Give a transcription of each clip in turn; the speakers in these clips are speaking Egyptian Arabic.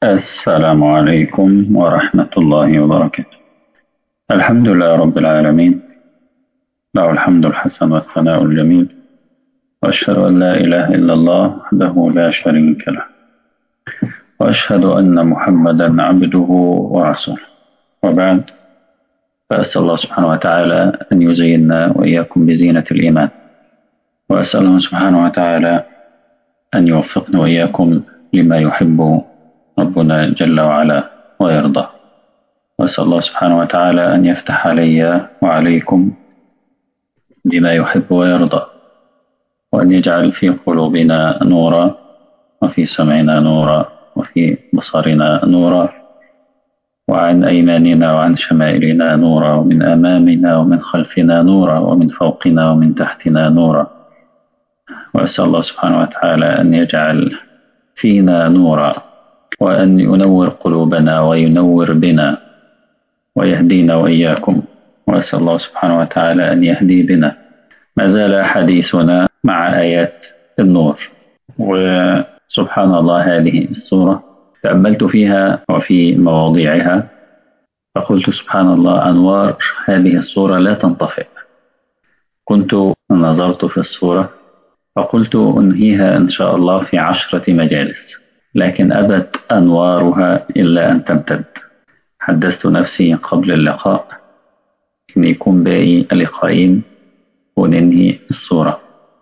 السلام عليكم ورحمة الله وبركاته الحمد لله رب العالمين له الحمد الحسن والثناء الجميل وأشهد أن لا إله إلا الله وحده لا شريك له وأشهد أن محمدا عبده ورسوله وبعد فأسأل الله سبحانه وتعالى أن يزيننا وإياكم بزينة الإيمان وأسأل الله سبحانه وتعالى أن يوفقنا وإياكم لما يحب ربنا جل وعلا ويرضى وأسأل الله سبحانه وتعالى أن يفتح علي وعليكم بما يحب ويرضى وأن يجعل في قلوبنا نورا وفي سمعنا نورا وفي بصرنا نورا وعن أيماننا وعن شمائلنا نورا ومن أمامنا ومن خلفنا نورا ومن فوقنا ومن تحتنا نورا وأسأل الله سبحانه وتعالى أن يجعل فينا نورا وأن ينور قلوبنا وينور بنا ويهدينا وإياكم وأسأل الله سبحانه وتعالى أن يهدي بنا ما زال حديثنا مع آيات النور وسبحان الله هذه السورة تأملت فيها وفي مواضيعها فقلت سبحان الله أنوار هذه الصورة لا تنطفئ كنت نظرت في الصورة فقلت أنهيها إن شاء الله في عشرة مجالس لكن أبت أنوارها إلا أن تمتد حدثت نفسي قبل اللقاء إن يكون باقي اللقاءين وننهي الصورة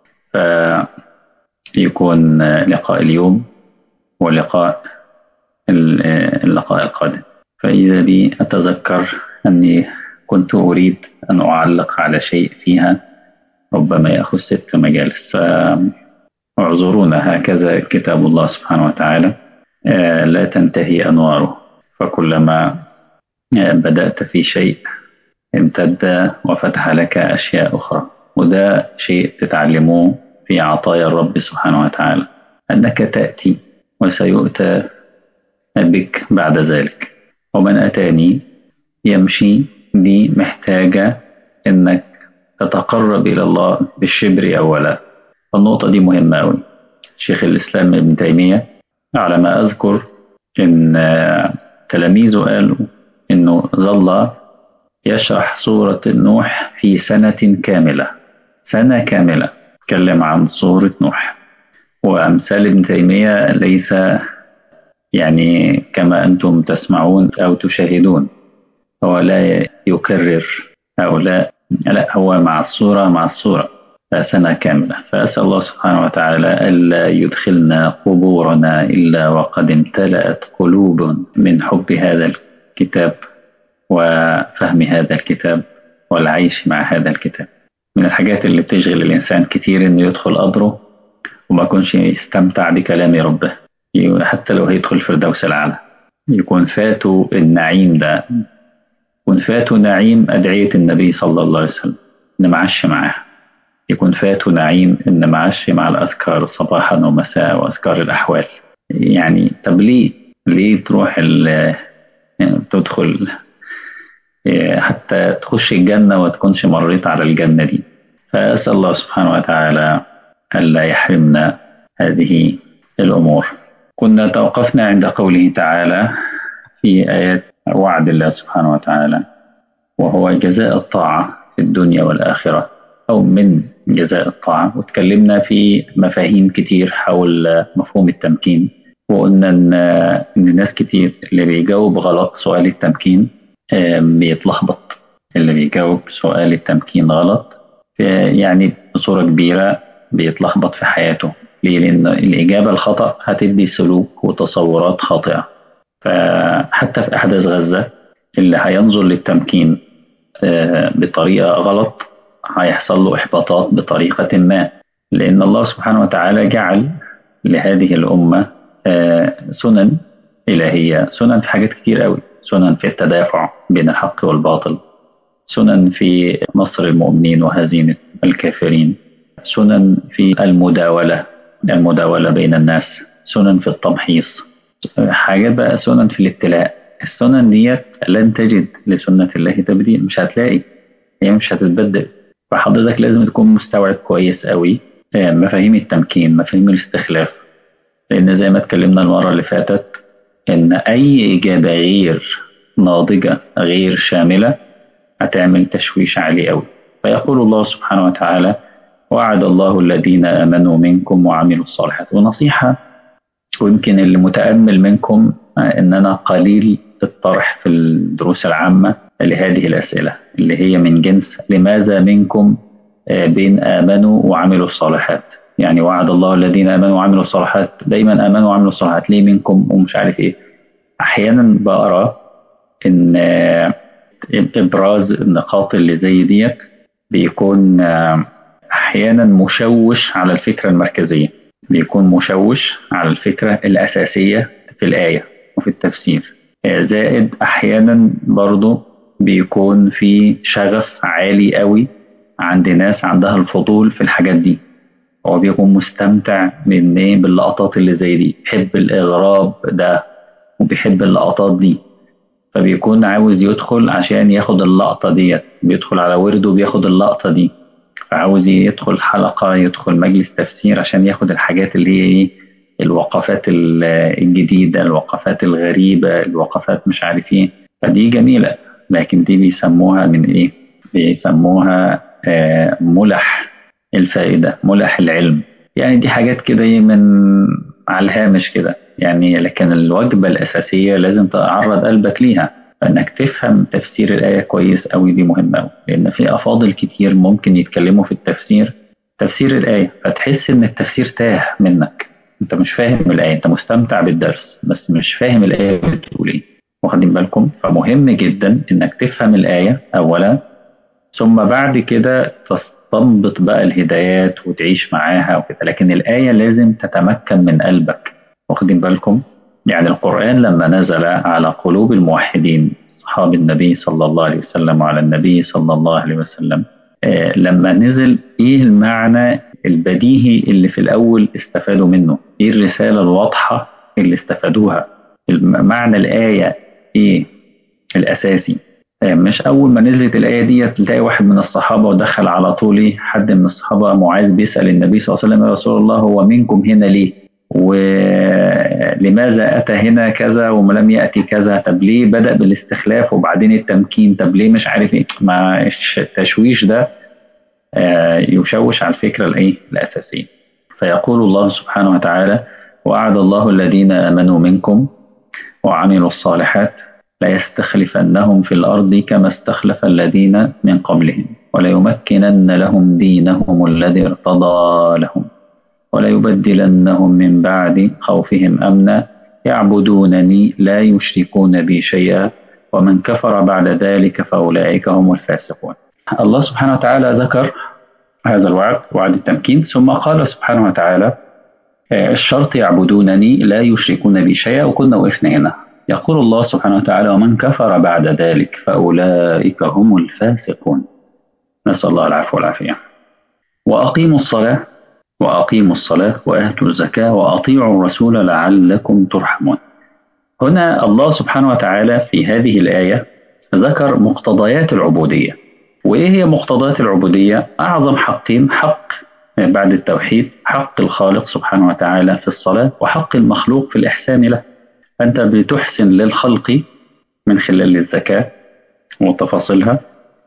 فيكون لقاء اليوم ولقاء اللقاء القادم فإذا بي أتذكر أني كنت أريد أن أعلق على شيء فيها ربما يأخذ ست مجالس فاعذرونا هكذا كتاب الله سبحانه وتعالى لا تنتهي أنواره فكلما بدأت في شيء امتد وفتح لك أشياء أخرى وده شيء تتعلموه في عطايا الرب سبحانه وتعالى أنك تأتي وسيؤتى بك بعد ذلك ومن أتاني يمشي دي محتاجة إنك تتقرب إلى الله بالشبر أولا النقطة دي مهمة أوي شيخ الإسلام ابن تيمية على ما أذكر إن تلاميذه قالوا إنه ظل يشرح سورة نوح في سنة كاملة سنة كاملة تكلم عن سورة نوح وأمثال ابن تيمية ليس يعني كما أنتم تسمعون أو تشاهدون هو لا يكرر أو لا لا هو مع الصورة مع الصورة سنة كاملة فأسأل الله سبحانه وتعالى ألا يدخلنا قبورنا إلا وقد امتلأت قلوب من حب هذا الكتاب وفهم هذا الكتاب والعيش مع هذا الكتاب من الحاجات اللي بتشغل الإنسان كتير إنه يدخل قبره وما يكونش يستمتع بكلام ربه حتى لو هيدخل فردوس الأعلى يكون فاته النعيم ده يكون فاته نعيم أدعية النبي صلى الله عليه وسلم إن معش معاه يكون فاته نعيم إن معش مع الأذكار صباحا ومساء وأذكار الأحوال يعني طب ليه ليه تروح يعني تدخل حتى تخش الجنة وتكونش مريت على الجنة دي فأسأل الله سبحانه وتعالى ألا يحرمنا هذه الأمور كنا توقفنا عند قوله تعالى في آيات وعد الله سبحانه وتعالى وهو جزاء الطاعة في الدنيا والآخرة أو من جزاء الطاعة وتكلمنا في مفاهيم كتير حول مفهوم التمكين وقلنا إن إن ناس كتير اللي بيجاوب غلط سؤال التمكين بيتلخبط اللي بيجاوب سؤال التمكين غلط يعني بصورة كبيرة بيتلخبط في حياته ليه؟ لأن الإجابة الخطأ هتدي سلوك وتصورات خاطئة فحتى في أحداث غزة اللي هينظر للتمكين بطريقة غلط هيحصل له إحباطات بطريقة ما لأن الله سبحانه وتعالى جعل لهذه الأمة سنن إلهية سنن في حاجات كتير قوي سنن في التدافع بين الحق والباطل سنن في نصر المؤمنين وهزيمة الكافرين سنن في المداولة المداولة بين الناس سنن في التمحيص حاجات بقى سنن في الابتلاء السنن ديت لن تجد لسنة الله تبديل مش هتلاقي هي مش هتتبدل فحضرتك لازم تكون مستوعب كويس قوي مفاهيم التمكين مفاهيم الاستخلاف لأن زي ما اتكلمنا المرة اللي فاتت إن لأن أي إجابة غير ناضجة غير شاملة هتعمل تشويش عالي أوي فيقول الله سبحانه وتعالى وعد الله الذين آمنوا منكم وعملوا الصالحات ونصيحة ويمكن اللي متأمل منكم إن أنا قليل الطرح في الدروس العامة لهذه الأسئلة اللي هي من جنس لماذا منكم بين آمنوا وعملوا الصالحات يعني وعد الله الذين آمنوا وعملوا الصالحات دايما آمنوا وعملوا الصالحات ليه منكم ومش عارف إيه أحيانا بقرأ إن إبراز النقاط اللي زي ديت بيكون أحيانا مشوش على الفكرة المركزية بيكون مشوش على الفكرة الأساسية في الآية وفي التفسير زائد أحيانا برضو بيكون في شغف عالي قوي عند ناس عندها الفضول في الحاجات دي هو بيكون مستمتع من باللقطات اللي زي دي بيحب الإغراب ده وبيحب اللقطات دي فبيكون عاوز يدخل عشان ياخد اللقطة ديت بيدخل على ورده بياخد اللقطة دي فعاوز يدخل حلقة يدخل مجلس تفسير عشان ياخد الحاجات اللي هي ايه الوقفات الجديدة الوقفات الغريبة الوقفات مش عارف ايه فدي جميلة لكن دي بيسموها من ايه بيسموها آه ملح الفائدة ملح العلم يعني دي حاجات كده من على الهامش كده يعني لكن الوجبة الأساسية لازم تعرض قلبك ليها فإنك تفهم تفسير الآية كويس أوي دي مهمة أوي لأن في أفاضل كتير ممكن يتكلموا في التفسير تفسير الآية فتحس إن التفسير تاه منك أنت مش فاهم الآية أنت مستمتع بالدرس بس مش فاهم الآية بتقول إيه واخدين بالكم فمهم جدا إنك تفهم الآية أولا ثم بعد كده تستنبط بقى الهدايات وتعيش معاها وكده لكن الآية لازم تتمكن من قلبك واخدين بالكم يعني القرآن لما نزل على قلوب الموحدين أصحاب النبي صلى الله عليه وسلم وعلى النبي صلى الله عليه وسلم آه لما نزل إيه المعنى البديهي اللي في الأول استفادوا منه إيه الرسالة الواضحة اللي استفادوها معنى الآية إيه الأساسي آه مش أول ما نزلت الآية دي تلاقي واحد من الصحابة ودخل على طول حد من الصحابة معاذ بيسأل النبي صلى الله عليه وسلم يا رسول الله هو منكم هنا ليه ولماذا أتى هنا كذا وما لم يأتي كذا طب ليه بدأ بالاستخلاف وبعدين التمكين طب ليه مش عارف ايه مع التشويش ده يشوش على الفكرة الايه الأساسية فيقول الله سبحانه وتعالى وعد الله الذين آمنوا منكم وعملوا الصالحات ليستخلفنهم في الأرض كما استخلف الذين من قبلهم وليمكنن لهم دينهم الذي ارتضى لهم وليبدلنهم من بعد خوفهم امنا يعبدونني لا يشركون بي شيئا ومن كفر بعد ذلك فاولئك هم الفاسقون. الله سبحانه وتعالى ذكر هذا الوعد وعد التمكين ثم قال سبحانه وتعالى الشرط يعبدونني لا يشركون بي شيئا وكنا وقفنا هنا يقول الله سبحانه وتعالى ومن كفر بعد ذلك فاولئك هم الفاسقون. نسال الله العفو والعافيه. واقيموا الصلاه وأقيموا الصلاة وآتوا الزكاة وأطيعوا الرسول لعلكم ترحمون هنا الله سبحانه وتعالى في هذه الآية ذكر مقتضيات العبودية وإيه هي مقتضيات العبودية؟ أعظم حقين حق بعد التوحيد حق الخالق سبحانه وتعالى في الصلاة وحق المخلوق في الإحسان له فأنت بتحسن للخلق من خلال الزكاة وتفاصيلها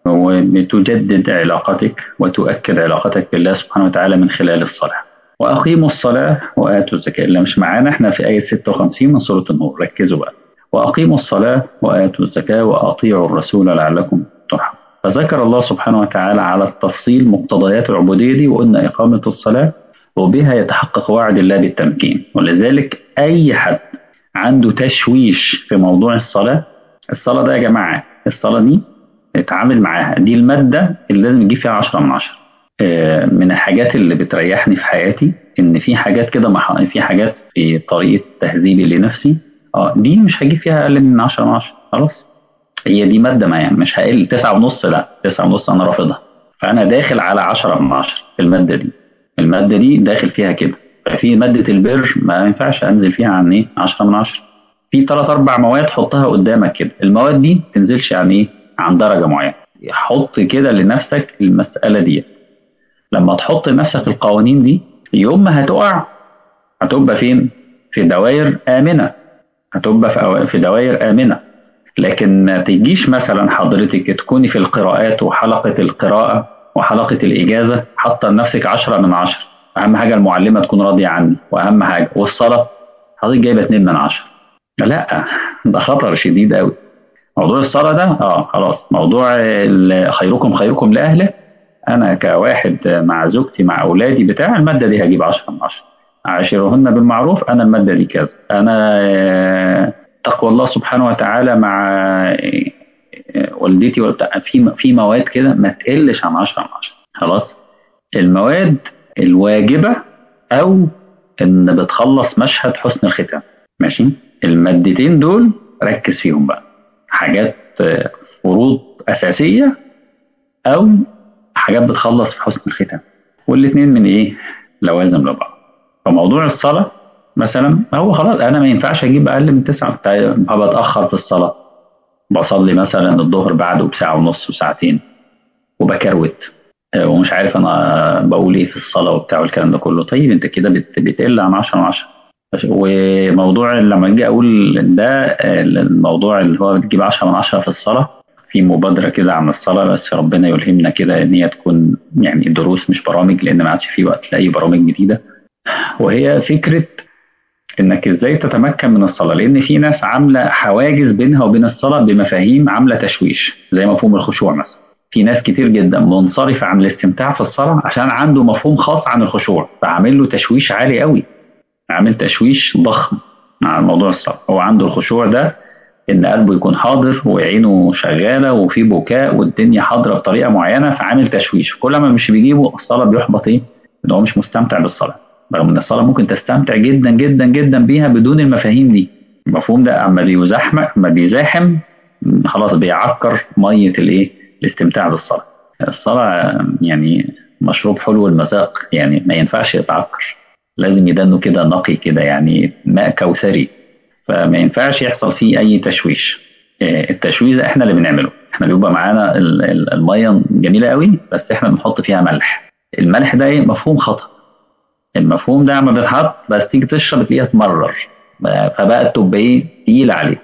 وبتجدد علاقتك وتؤكد علاقتك بالله سبحانه وتعالى من خلال الصلاة وأقيموا الصلاة وآتوا الزكاة اللي مش معانا احنا في آية 56 من سورة النور ركزوا بقى وأقيموا الصلاة وآتوا الزكاة وأطيعوا الرسول لعلكم ترحمون فذكر الله سبحانه وتعالى على التفصيل مقتضيات العبودية دي وقلنا إقامة الصلاة وبها يتحقق وعد الله بالتمكين ولذلك أي حد عنده تشويش في موضوع الصلاة الصلاة ده يا جماعة الصلاة دي اتعامل معاها دي المادة اللي لازم يجيب فيها 10 من 10 من الحاجات اللي بتريحني في حياتي ان في حاجات كده مح... في حاجات في طريقة تهذيبي لنفسي اه دي مش هجيب فيها اقل من 10 من 10 خلاص هي دي مادة ما يعني مش هقل 9 ونص لا 9 ونص انا رافضها فانا داخل على 10 من 10 في المادة دي المادة دي داخل فيها كده ففي مادة البر ما ينفعش انزل فيها عن ايه 10 من 10 في ثلاث اربع مواد حطها قدامك كده المواد دي تنزلش عن ايه عن درجة معينة حط كده لنفسك المسألة دي لما تحط لنفسك القوانين دي يوم ما هتقع هتبقى فين في دوائر آمنة هتبقى في دوائر آمنة لكن ما تجيش مثلا حضرتك تكوني في القراءات وحلقة القراءة وحلقة الإجازة حاطة لنفسك عشرة من عشرة أهم حاجة المعلمة تكون راضية عني وأهم حاجة والصلاة حضرتك جايبة اتنين من عشرة لا ده خطر شديد قوي موضوع الصلاة ده اه خلاص موضوع خيركم خيركم لأهله أنا كواحد مع زوجتي مع أولادي بتاع المادة دي هجيب عشرة من عشرة عاشرهن بالمعروف أنا المادة دي كذا أنا تقوى الله سبحانه وتعالى مع والدتي في في مواد كده ما تقلش عن 10 من 10 خلاص المواد الواجبه او ان بتخلص مشهد حسن الختام ماشي المادتين دول ركز فيهم بقى حاجات فروض اساسيه او حاجات بتخلص في حسن الختام والاثنين من ايه لوازم لبعض فموضوع الصلاه مثلا هو خلاص انا ما ينفعش اجيب اقل من تسعه بتاخر في الصلاه بصلي مثلا الظهر بعده بساعه ونص وساعتين وبكروت ومش عارف انا بقول ايه في الصلاه وبتاع والكلام ده كله طيب انت كده بتقل عن 10 من 10 وموضوع لما اجي اقول ده الموضوع اللي هو بتجيب 10 من 10 في الصلاه في مبادره كده عن الصلاه بس ربنا يلهمنا كده ان هي تكون يعني دروس مش برامج لان ما عادش في وقت لاي برامج جديده وهي فكره انك ازاي تتمكن من الصلاه لان في ناس عامله حواجز بينها وبين الصلاه بمفاهيم عامله تشويش زي مفهوم الخشوع مثلا في ناس كتير جدا منصرفه عن الاستمتاع في الصلاه عشان عنده مفهوم خاص عن الخشوع فعامل له تشويش عالي قوي عامل تشويش ضخم مع موضوع الصلاه هو عنده الخشوع ده ان قلبه يكون حاضر وعينه شغاله وفي بكاء والدنيا حاضره بطريقه معينه فعامل تشويش كل ما مش بيجيبه الصلاه بيحبط ايه ان هو مش مستمتع بالصلاه رغم ان الصلاه ممكن تستمتع جدا جدا جدا بيها بدون المفاهيم دي المفهوم ده اما بيزاحم اما بيزاحم خلاص بيعكر ميه الايه الاستمتاع بالصلاه الصلاه يعني مشروب حلو المذاق يعني ما ينفعش يتعكر لازم يدنه كده نقي كده يعني ماء كوثري فما ينفعش يحصل فيه اي تشويش التشويش ده احنا اللي بنعمله احنا بيبقى معانا الميه جميله قوي بس احنا بنحط فيها ملح الملح ده ايه مفهوم خطأ المفهوم ده لما بيتحط بس تيجي تشرب تلاقيها تمرر فبقت تبقى ايه تقيلة عليك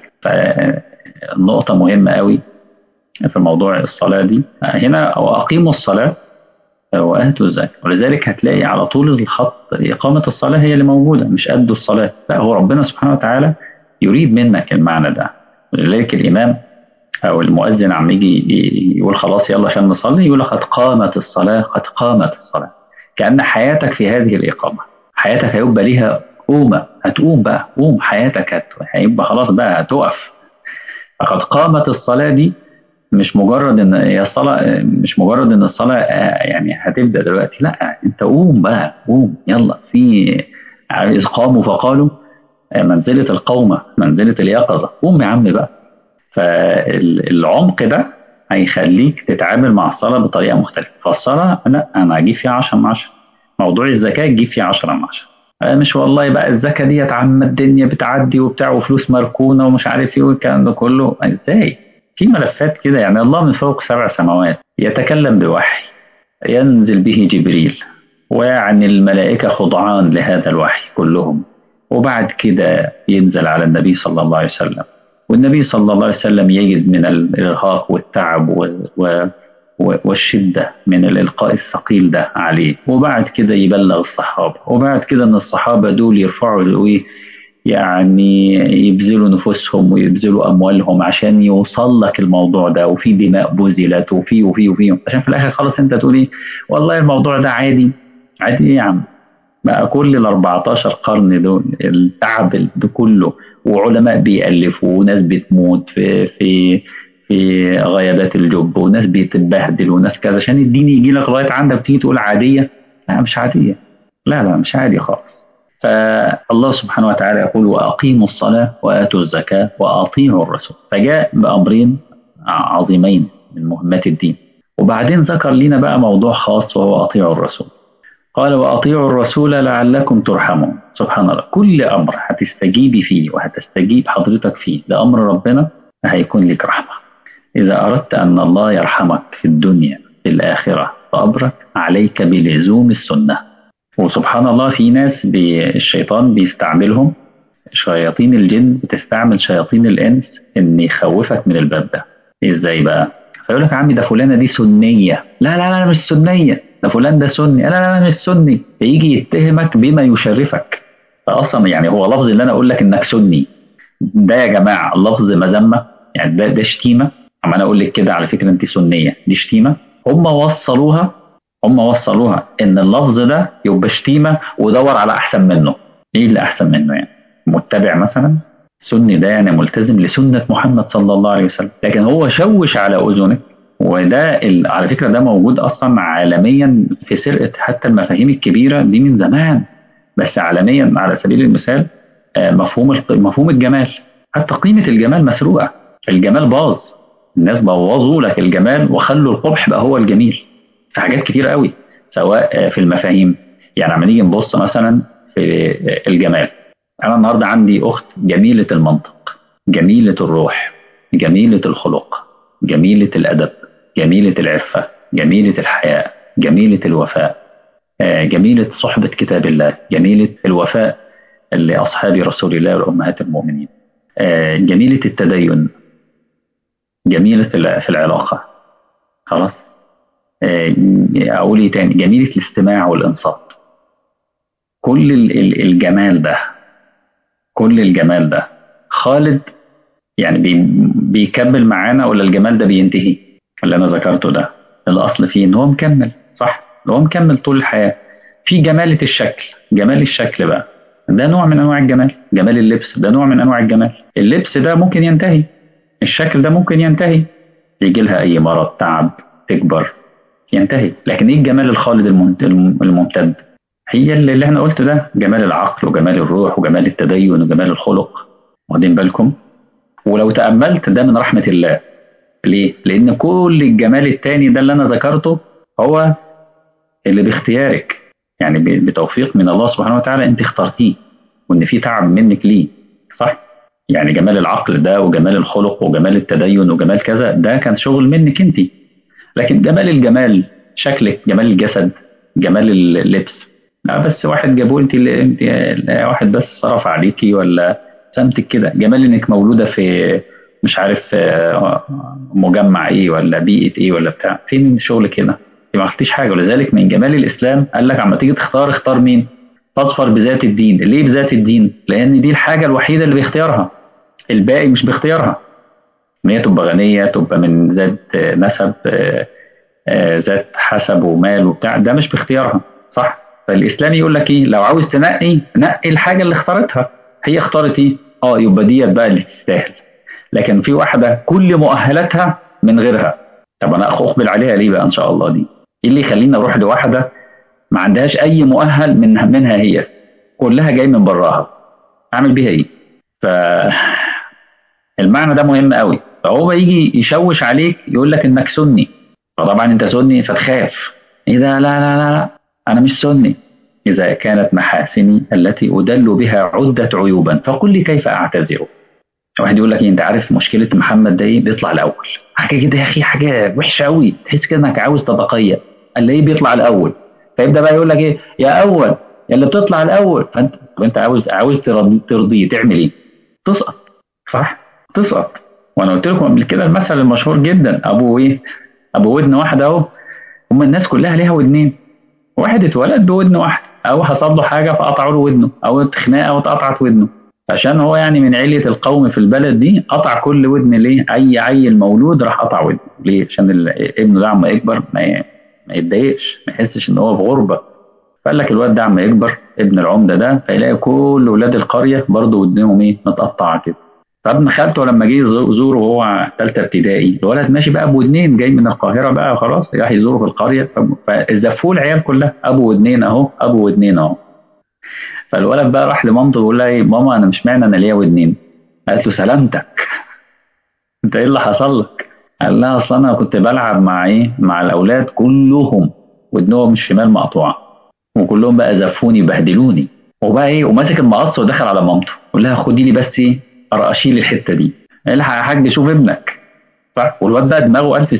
فالنقطة مهمة قوي في موضوع الصلاة دي هنا وأقيموا الصلاة وآتوا الزكاة ولذلك هتلاقي على طول الخط إقامة الصلاة هي اللي موجودة مش أدوا الصلاة لا هو ربنا سبحانه وتعالى يريد منك المعنى ده ولذلك الإمام أو المؤذن عم يجي يقول خلاص يلا عشان نصلي يقول قد قامت الصلاة قد قامت الصلاة كأن حياتك في هذه الإقامة حياتك هيبقى ليها قومة هتقوم بقى قوم حياتك هت... هيبقى خلاص بقى هتقف فقد قامت الصلاة دي مش مجرد ان هي الصلاة مش مجرد ان الصلاة يعني هتبدأ دلوقتي لا انت قوم بقى قوم يلا في إذ قاموا فقالوا منزلة القومة منزلة اليقظة قوم يا عم بقى فالعمق ده هيخليك تتعامل مع الصلاة بطريقة مختلفة فالصلاة لا أنا أجيب فيها 10 من 10 موضوع الزكاة تجيب فيها 10 من 10 مش والله بقى الزكاة ديت عم الدنيا بتعدي وبتاع وفلوس مركونة ومش عارف ايه والكلام ده كله ازاي؟ في ملفات كده يعني الله من فوق سبع سماوات يتكلم بوحي ينزل به جبريل ويعني الملائكة خضعان لهذا الوحي كلهم وبعد كده ينزل على النبي صلى الله عليه وسلم والنبي صلى الله عليه وسلم يجد من الإرهاق والتعب و... و... والشدة من الإلقاء الثقيل ده عليه وبعد كده يبلغ الصحابة وبعد كده أن الصحابة دول يرفعوا إيه يعني يبذلوا نفوسهم ويبذلوا أموالهم عشان يوصل لك الموضوع ده وفي دماء بذلت وفي وفي وفي عشان في الآخر خلاص أنت تقول إيه والله الموضوع ده عادي عادي إيه يا عم بقى كل ال 14 قرن دول التعب ده كله وعلماء بيألفوا وناس بتموت في في في غيابات الجب وناس بتتبهدل وناس كذا عشان الدين يجي لك لغايه عندك تيجي تقول عاديه لا مش عاديه لا لا مش عادي خالص فالله سبحانه وتعالى يقول واقيموا الصلاه واتوا الزكاه واطيعوا الرسول فجاء بامرين عظيمين من مهمات الدين وبعدين ذكر لنا بقى موضوع خاص وهو اطيعوا الرسول قال واطيعوا الرسول لعلكم ترحمون سبحان الله كل امر هتستجيبي فيه وهتستجيب حضرتك فيه لامر ربنا هيكون لك رحمه اذا اردت ان الله يرحمك في الدنيا في الاخره فابرك عليك بلزوم السنه وسبحان الله في ناس بي الشيطان بيستعملهم شياطين الجن بتستعمل شياطين الانس ان يخوفك من الباب ده ازاي بقى فيقول لك يا عمي ده فلانه دي سنيه لا لا لا مش سنيه ده فلان ده سني لا لا لا مش سني فيجي يتهمك بما يشرفك فاصلا يعني هو لفظ اللي انا اقول لك انك سني ده يا جماعه لفظ مذمه يعني ده ده شتيمه اما انا اقول لك كده على فكره انت سنيه دي شتيمه هم وصلوها هم وصلوها ان اللفظ ده يبقى شتيمه ودور على احسن منه ايه اللي احسن منه يعني متبع مثلا سني ده يعني ملتزم لسنه محمد صلى الله عليه وسلم لكن هو شوش على اذنك وده على فكره ده موجود اصلا عالميا في سرقه حتى المفاهيم الكبيره دي من زمان بس عالميا على سبيل المثال مفهوم مفهوم الجمال حتى قيمه الجمال مسروقه الجمال باظ الناس بوظوا لك الجمال وخلوا القبح بقى هو الجميل في حاجات كتير قوي سواء في المفاهيم يعني لما نيجي نبص مثلا في الجمال انا النهارده عندي اخت جميله المنطق جميله الروح جميله الخلق جميله الادب جميله العفه جميله الحياء جميله الوفاء جميله صحبه كتاب الله جميله الوفاء لاصحاب رسول الله وامهات المؤمنين جميله التدين جميله في العلاقه خلاص اقول ايه تاني جميله الاستماع والانصات كل الجمال ده كل الجمال ده خالد يعني بيكمل معانا ولا الجمال ده بينتهي اللي انا ذكرته ده الاصل فيه ان هو مكمل صح هو مكمل طول الحياه في جمالة الشكل جمال الشكل بقى ده نوع من انواع الجمال جمال اللبس ده نوع من انواع الجمال اللبس ده ممكن ينتهي الشكل ده ممكن ينتهي يجي لها اي مرض تعب تكبر ينتهي لكن ايه الجمال الخالد الممتد هي اللي احنا قلت ده جمال العقل وجمال الروح وجمال التدين وجمال الخلق واخدين بالكم ولو تأملت ده من رحمة الله ليه؟ لأن كل الجمال التاني ده اللي أنا ذكرته هو اللي باختيارك يعني بتوفيق من الله سبحانه وتعالى أنت اخترتيه وإن في تعب منك ليه صح؟ يعني جمال العقل ده وجمال الخلق وجمال التدين وجمال كذا ده كان شغل منك أنت لكن جمال الجمال شكلك جمال الجسد جمال اللبس لا بس واحد جابوه انت انت واحد بس صرف عليكي ولا سمتك كده جمال انك مولوده في مش عارف مجمع ايه ولا بيئه ايه ولا بتاع فين شغلك هنا؟ ما عملتيش حاجه ولذلك من جمال الاسلام قال لك عما تيجي تختار اختار مين؟ فاظفر بذات الدين، ليه بذات الدين؟ لان دي الحاجه الوحيده اللي باختيارها الباقي مش باختيارها ان هي تبقى غنيه تبقى من ذات نسب ذات حسب ومال وبتاع ده مش باختيارها صح؟ فالاسلام يقول لك ايه لو عاوز تنقي نقي الحاجه اللي اختارتها هي اختارت ايه؟ اه يبقى ديت بقى اللي تستاهل لكن في واحده كل مؤهلاتها من غيرها طب انا اقبل عليها ليه بقى ان شاء الله دي؟ ايه اللي يخليني اروح لواحده ما عندهاش اي مؤهل من منها هي كلها جاي من براها اعمل بيها ايه؟ ف المعنى ده مهم قوي فهو يجي يشوش عليك يقول لك انك سني فطبعا انت سني فتخاف ايه ده لا لا لا لا انا مش سني إذا كانت محاسني التي أدل بها عدة عيوبا فقل لي كيف أعتذر واحد يقول لك انت عارف مشكله محمد ده ايه بيطلع الاول حاجه كده يا اخي حاجه وحشه قوي تحس كده انك عاوز تتقيأ قال ايه بيطلع الاول فيبدا بقى يقول لك ايه يا اول يا اللي بتطلع الاول فانت وانت عاوز عاوز ترضيه تعمل ايه؟ تسقط صح؟ تسقط وانا قلت لكم قبل كده المثل المشهور جدا ابو ايه؟ ابو ودن واحده اهو هم الناس كلها ليها ودنين واحد اتولد بودن واحده او حصل له حاجه فقطعوا له ودنه او خناقه واتقطعت ودنه عشان هو يعني من علية القوم في البلد دي قطع كل ودن ليه؟ أي عيل مولود راح قطع ودنه، ليه؟ عشان ابنه ده عما يكبر ما ما يتضايقش، ما يحسش إن هو في غربة. فقال لك الواد ده عما يكبر ابن العمدة ده فيلاقي كل ولاد القرية برضه ودنهم إيه؟ متقطعة كده. فابن خالته لما جه يزوره وهو ثالثة ابتدائي، الولد ماشي بقى بودنين جاي من القاهرة بقى خلاص راح يزوره في القرية فزفوه العيال كلها أبو ودنين أهو أبو ودنين أهو. فالولد بقى راح لمامته بيقول لها ايه ماما انا مش معنى انا ليا ودنين قالت له سلامتك انت ايه اللي حصل لك قال لها اصل انا كنت بلعب مع ايه مع الاولاد كلهم ودنهم الشمال مقطوعه وكلهم بقى زفوني بهدلوني وبقى ايه وماسك المقص ودخل على مامته قول لها خدي لي بس ايه اشيل الحته دي الحق يا حاج شوف ابنك صح والواد بقى دماغه الف سيف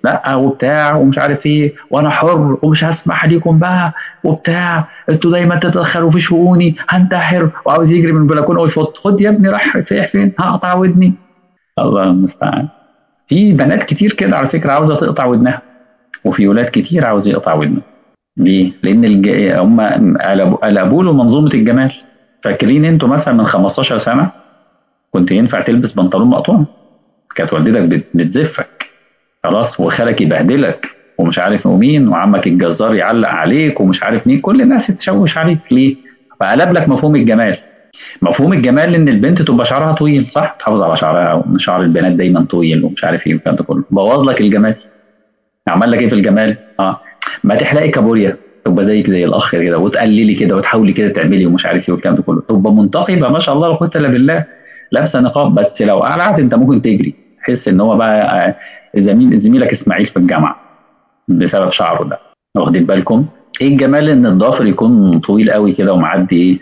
لا وبتاع ومش عارف ايه وانا حر ومش هسمح ليكم بقى وبتاع انتوا دايما تتدخلوا في شؤوني هنتحر وعاوز يجري من البلكونه ويفوت خد يا ابني راح فين فين هقطع ودني الله المستعان في بنات كتير كده على فكره عاوزه تقطع ودنها وفي ولاد كتير عاوز يقطع ودنه ليه؟ لان الج... هم قلبوا له منظومه الجمال فاكرين انتوا مثلا من 15 سنه كنت ينفع تلبس بنطلون مقطوع كانت والدتك بتزفك خلاص وخالك يبهدلك ومش عارف ومين وعمك الجزار يعلق عليك ومش عارف مين كل الناس تشوش عليك ليه؟ فقلب لك مفهوم الجمال مفهوم الجمال ان البنت تبقى شعرها طويل صح تحافظ على شعرها وان شعر البنات دايما طويل ومش عارف ايه والكلام ده كله بوظ لك الجمال عمل لك ايه في الجمال اه ما تحلقي كابوريا تبقى زيك زي الاخ كده وتقللي كده وتحاولي كده تعملي ومش عارف ايه والكلام ده كله تبقى منتقبه ما شاء الله لا قوه الا بالله لابسه نقاب بس لو قلعت انت ممكن تجري تحس ان هو بقى زميل زميلك اسماعيل في الجامعه بسبب شعره ده واخدين بالكم ايه الجمال ان الضافر يكون طويل قوي كده ومعدي ايه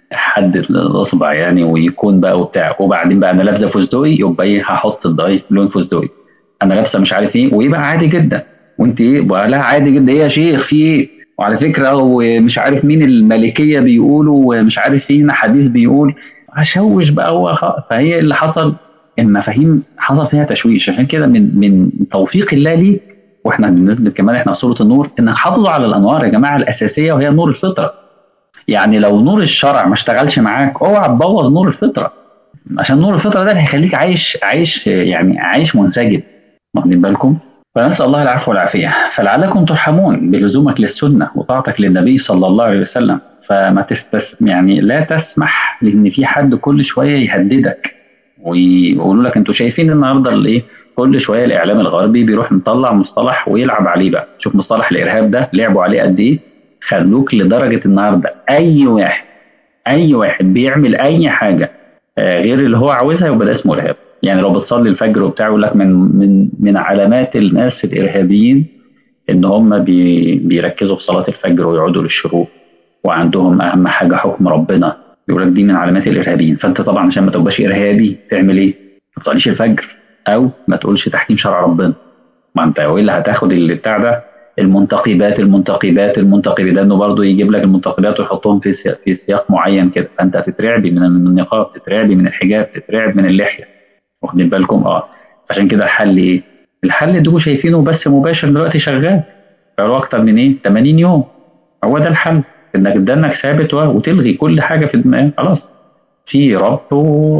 حد الاصبع يعني ويكون بقى وبتاع وبعدين بقى انا لابسه فستقي يبقى ايه هحط الضاي لون فستقي انا لابسه مش عارف ايه ويبقى عادي جدا وانت ايه بقى لا عادي جدا ايه يا شيخ في ايه وعلى فكره ومش عارف مين الملكيه بيقولوا ومش عارف مين حديث بيقول هشوش بقى هو فهي اللي حصل المفاهيم حصل فيها تشويش عشان كده من من توفيق الله ليك واحنا بالنسبه كمان احنا سوره النور ان حافظوا على الانوار يا جماعه الاساسيه وهي نور الفطره يعني لو نور الشرع ما اشتغلش معاك اوعى تبوظ نور الفطره عشان نور الفطره ده اللي هيخليك عايش عايش يعني عايش منسجم واخدين بالكم فنسال الله العفو والعافيه فلعلكم ترحمون بلزومك للسنه وطاعتك للنبي صلى الله عليه وسلم فما تستس يعني لا تسمح لان في حد كل شويه يهددك ويقولوا لك انتوا شايفين النهارده الايه كل شويه الاعلام الغربي بيروح مطلع مصطلح ويلعب عليه بقى شوف مصطلح الارهاب ده لعبوا عليه قد ايه خلوك لدرجه النهارده اي واحد اي واحد بيعمل اي حاجه غير اللي هو عاوزها يبقى ده اسمه ارهاب يعني لو بتصلي الفجر وبتاع يقول لك من من من علامات الناس الارهابيين ان هم بي بيركزوا في صلاه الفجر ويقعدوا للشروق وعندهم اهم حاجه حكم ربنا يقول لك دي من علامات الارهابيين فانت طبعا عشان ما تبقاش ارهابي تعمل ايه؟ ما تصليش الفجر او ما تقولش تحكيم شرع ربنا ما انت والا هتاخد اللي بتاع ده المنتقبات المنتقبات المنتقبات ده انه برضه يجيب لك المنتقبات ويحطهم في سياق في سياق معين كده فانت هتترعبي من النقاب تترعبي من الحجاب تترعب من اللحيه واخدين بالكم اه عشان كده الحل ايه؟ الحل انتوا شايفينه بس مباشر دلوقتي شغال بقاله اكتر من ايه؟ 80 يوم هو ده الحل انك تدنك ثابت وتلغي كل حاجه في دماغك خلاص في رب و...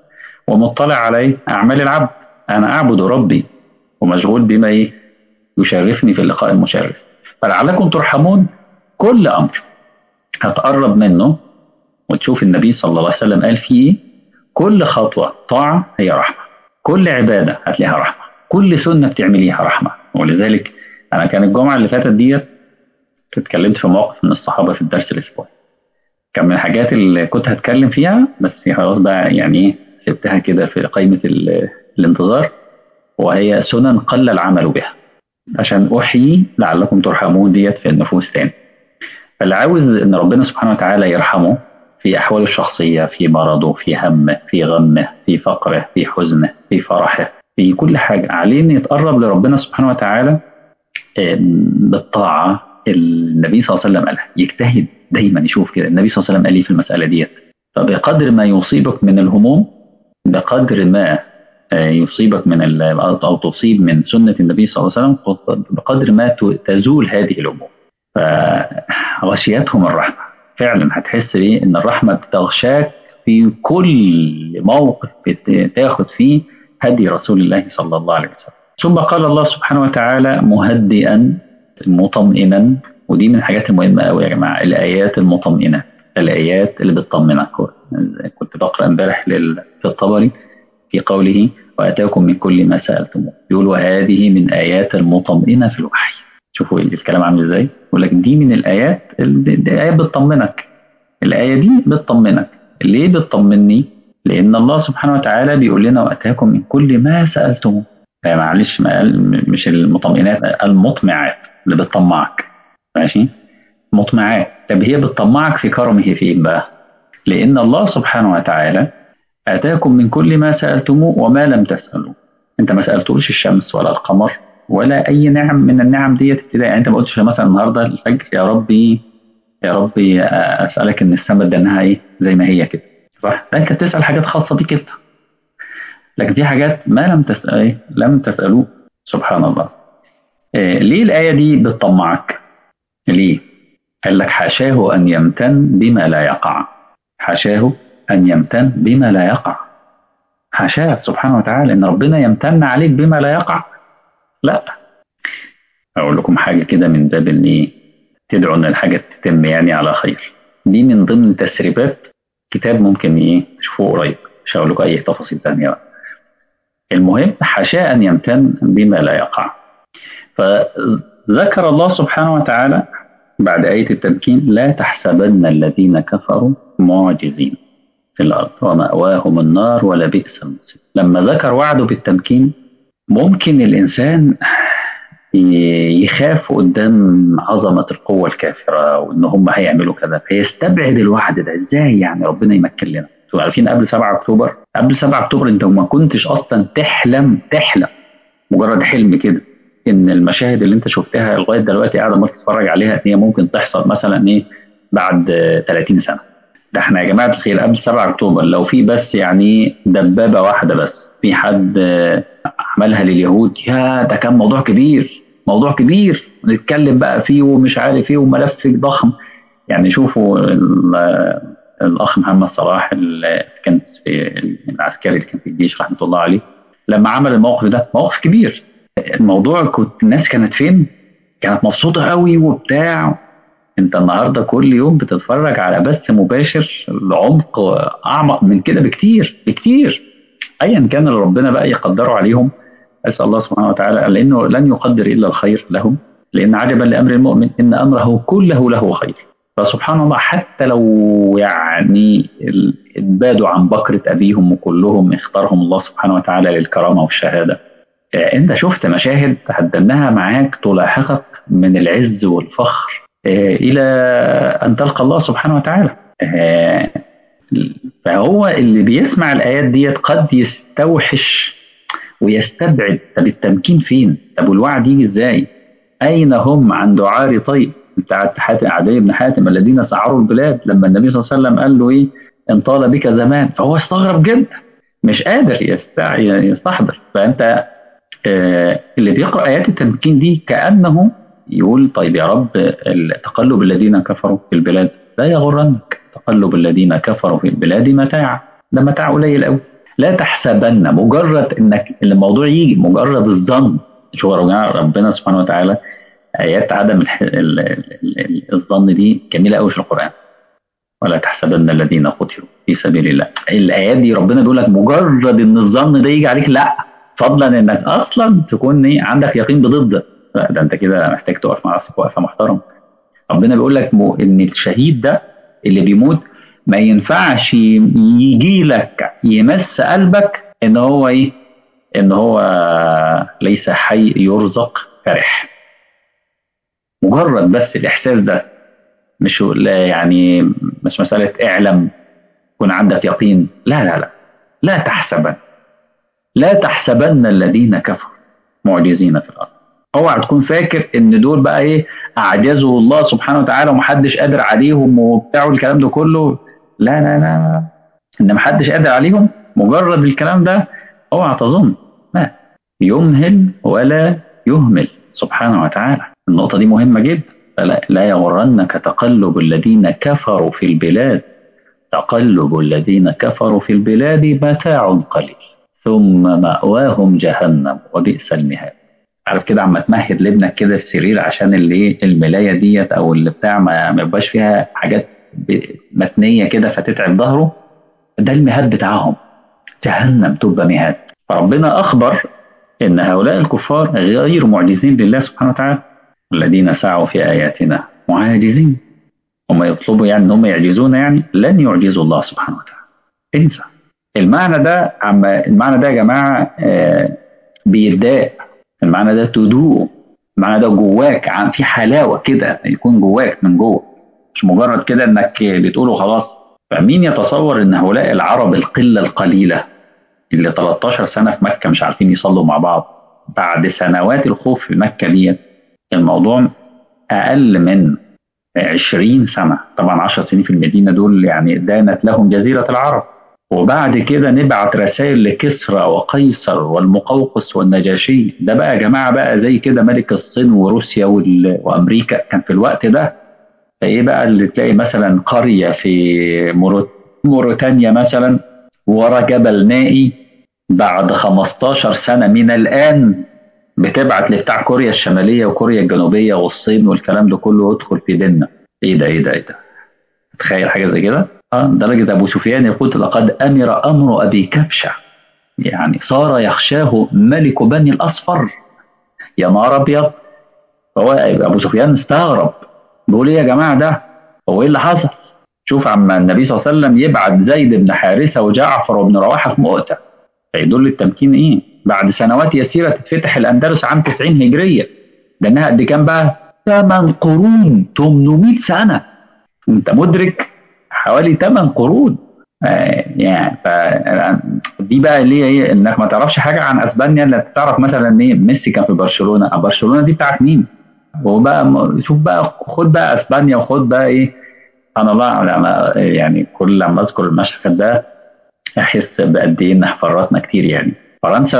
ومطلع على اعمال العبد انا اعبد ربي ومشغول بما ايه يشرفني في اللقاء المشرف فلعلكم ترحمون كل امر هتقرب منه وتشوف النبي صلى الله عليه وسلم قال فيه ايه كل خطوه طاعه هي رحمه كل عباده هتلاقيها رحمه كل سنه بتعمليها رحمه ولذلك انا كان الجمعه اللي فاتت ديت اتكلمت في موقف من الصحابه في الدرس الاسبوعي كان من الحاجات اللي كنت هتكلم فيها بس خلاص بقى يعني ايه سبتها كده في قائمه الانتظار وهي سنن قل العمل بها عشان احيي لعلكم ترحمون ديت في النفوس تاني فاللي عاوز ان ربنا سبحانه وتعالى يرحمه في احواله الشخصيه في مرضه في همه في غمه في فقره في حزنه في فرحه في كل حاجه عليه ان يتقرب لربنا سبحانه وتعالى بالطاعه النبي صلى الله عليه وسلم قالها يجتهد دايما يشوف كده النبي صلى الله عليه وسلم قال ايه في المساله ديت فبقدر ما يصيبك من الهموم بقدر ما يصيبك من او تصيب من سنه النبي صلى الله عليه وسلم بقدر ما تزول هذه الامور فغشيتهم الرحمه فعلا هتحس بيه ان الرحمه بتغشاك في كل موقف تاخد فيه هدي رسول الله صلى الله عليه وسلم ثم قال الله سبحانه وتعالى مهدئا مطمئنا ودي من الحاجات المهمه قوي يا جماعه الايات المطمئنه الايات اللي بتطمنك كنت بقرا امبارح في الطبري في قوله واتاكم من كل ما سالتموه يقول وهذه من ايات المطمئنه في الوحي شوفوا الكلام عامل ازاي يقول لك دي من الايات الايه بتطمنك الايه دي بتطمنك ليه بتطمني لان الله سبحانه وتعالى بيقول لنا واتاكم من كل ما سالتموه معلش ما مش المطمئنات المطمعات اللي بتطمعك ماشي مطمعات طب هي بتطمعك في كرمه فين بقى لان الله سبحانه وتعالى اتاكم من كل ما سالتموه وما لم تسالوا انت ما سالتوش الشمس ولا القمر ولا اي نعم من النعم ديت ابتداء يعني انت ما قلتش مثلا النهارده الفجر يا ربي يا ربي اسالك ان السماء ادانها ايه زي ما هي كده صح؟ لا انت بتسال حاجات خاصه بيك انت لكن في حاجات ما لم تسال إيه؟ لم تسالوه سبحان الله إيه ليه الايه دي بتطمعك؟ ليه؟ قال لك حاشاه ان يمتن بما لا يقع حاشاه ان يمتن بما لا يقع حاشاه سبحانه وتعالى ان ربنا يمتن عليك بما لا يقع لا اقول لكم حاجه كده من باب ان ايه تدعو ان الحاجه تتم يعني على خير دي من ضمن تسريبات كتاب ممكن ايه تشوفوه قريب مش هقول لكم اي تفاصيل ثانيه بقى المهم حاشاه ان يمتن بما لا يقع فذكر الله سبحانه وتعالى بعد آية التمكين لا تحسبن الذين كفروا معجزين في الأرض ومأواهم النار ولبئس المصير لما ذكر وعده بالتمكين ممكن الإنسان يخاف قدام عظمة القوة الكافرة وإن هم هيعملوا كذا فيستبعد الوعد ده إزاي يعني ربنا يمكن لنا انتوا عارفين قبل 7 أكتوبر قبل 7 أكتوبر أنت ما كنتش أصلا تحلم تحلم مجرد حلم كده ان المشاهد اللي انت شفتها لغايه دلوقتي قاعده ما تتفرج عليها ان هي ممكن تحصل مثلا ايه بعد 30 سنه ده احنا يا جماعه الخير قبل 7 اكتوبر لو في بس يعني دبابه واحده بس في حد عملها لليهود يا ده كان موضوع كبير موضوع كبير نتكلم بقى فيه ومش عارف ايه وملف ضخم يعني شوفوا الاخ محمد صلاح اللي كان في العسكري اللي كان في الجيش رحمه الله عليه لما عمل الموقف ده موقف كبير الموضوع كنت الناس كانت فين؟ كانت مبسوطة قوي وبتاع انت النهاردة كل يوم بتتفرج على بث مباشر لعمق أعمق من كده بكتير بكتير أيا كان اللي ربنا بقى يقدره عليهم أسأل الله سبحانه وتعالى لأنه لن يقدر إلا الخير لهم لأن عجبا لأمر المؤمن إن أمره كله له خير فسبحان الله حتى لو يعني اتبادوا عن بكرة أبيهم وكلهم اختارهم الله سبحانه وتعالى للكرامة والشهادة انت شفت مشاهد هتدنها معاك تلاحقك من العز والفخر الى ان تلقى الله سبحانه وتعالى فهو اللي بيسمع الايات ديت قد يستوحش ويستبعد طب التمكين فين طب والوعد يجي ازاي اين هم عن دعار طيب بتاعت حاتم عدي بن حاتم الذين سعروا البلاد لما النبي صلى الله عليه وسلم قال له ايه ان طال بك زمان فهو استغرب جدا مش قادر يستحضر فانت آه اللي بيقرأ آيات التمكين دي كأنه يقول طيب يا رب تقلب الذين كفروا في البلاد لا يغرنك تقلب الذين كفروا في البلاد متاع ده متاع قليل قوي لا تحسبن مجرد انك الموضوع يجي مجرد الظن شوف ربنا سبحانه وتعالى ايات عدم الظن دي جميله قوي في القران ولا تحسبن الذين قتلوا في سبيل الله الايات دي ربنا بيقول لك مجرد ان الظن ده يجي عليك لا فضلا انك اصلا تكون ايه عندك يقين بضده لا ده انت كده محتاج تقف مع نفسك وقفه محترمه ربنا بيقول لك ان الشهيد ده اللي بيموت ما ينفعش يجي لك يمس قلبك ان هو ايه ان هو ليس حي يرزق فرح مجرد بس الاحساس ده مش لا يعني مش مساله اعلم يكون عندك يقين لا لا لا لا تحسبن لا تحسبن الذين كفروا معجزين في الارض اوعى تكون فاكر ان دول بقى ايه اعجزوا الله سبحانه وتعالى ومحدش قادر عليهم وبتاع الكلام ده كله لا لا لا ان محدش قادر عليهم مجرد الكلام ده اوعى تظن لا يمهل ولا يهمل سبحانه وتعالى النقطه دي مهمه جدا فلا لا يغرنك تقلب الذين كفروا في البلاد تقلب الذين كفروا في البلاد متاع قليل ثم مأواهم جهنم وبئس المهاد عارف كده عم تمهد لابنك كده السرير عشان اللي ايه الملايه ديت او اللي بتاع ما يبقاش فيها حاجات متنيه كده فتتعب ظهره ده المهاد بتاعهم جهنم تبقى مهاد فربنا اخبر ان هؤلاء الكفار غير معجزين لله سبحانه وتعالى الذين سعوا في اياتنا معاجزين هم يطلبوا يعني ان هم يعجزون يعني لن يعجزوا الله سبحانه وتعالى انسى المعنى ده عم المعنى ده يا جماعه آه بيتضايق المعنى ده تدوقه المعنى ده جواك عن في حلاوه كده يكون جواك من جوه مش مجرد كده انك بتقوله خلاص فمين يتصور ان هؤلاء العرب القله القليله اللي 13 سنه في مكه مش عارفين يصلوا مع بعض بعد سنوات الخوف في مكة دي الموضوع أقل من 20 سنة طبعا 10 سنين في المدينة دول يعني دانت لهم جزيرة العرب وبعد كده نبعت رسائل لكسرى وقيصر والمقوقس والنجاشي ده بقى يا جماعة بقى زي كده ملك الصين وروسيا وأمريكا كان في الوقت ده فإيه بقى اللي تلاقي مثلا قرية في موريتانيا مثلا ورا جبل نائي بعد 15 سنة من الآن بتبعت لبتاع كوريا الشمالية وكوريا الجنوبية والصين والكلام ده كله يدخل في ديننا ايه ده ايه ده ايه ده تخيل حاجة زي كده اه درجة ابو سفيان يقول لقد امر امر ابي كبشة يعني صار يخشاه ملك بني الاصفر يا نهار ابيض فهو ابو سفيان استغرب بيقول ايه يا جماعة ده هو ايه اللي حصل شوف عما النبي صلى الله عليه وسلم يبعت زيد بن حارثة وجعفر وابن رواحة في مؤتة فيدل التمكين ايه بعد سنوات يسيرة تتفتح الأندلس عام 90 هجرية لأنها قد كام بقى؟ ثمان قرون 800 سنة أنت مدرك حوالي ثمان قرون آه يعني ف دي بقى اللي هي ايه انك ما تعرفش حاجه عن اسبانيا الا تعرف مثلا ايه ميسي كان في برشلونه برشلونه دي بتاعت مين؟ وبقى شوف بقى خد بقى اسبانيا وخد بقى ايه انا الله يعني كل لما اذكر المشهد ده احس بقد ايه ان فرطنا كتير يعني فرنسا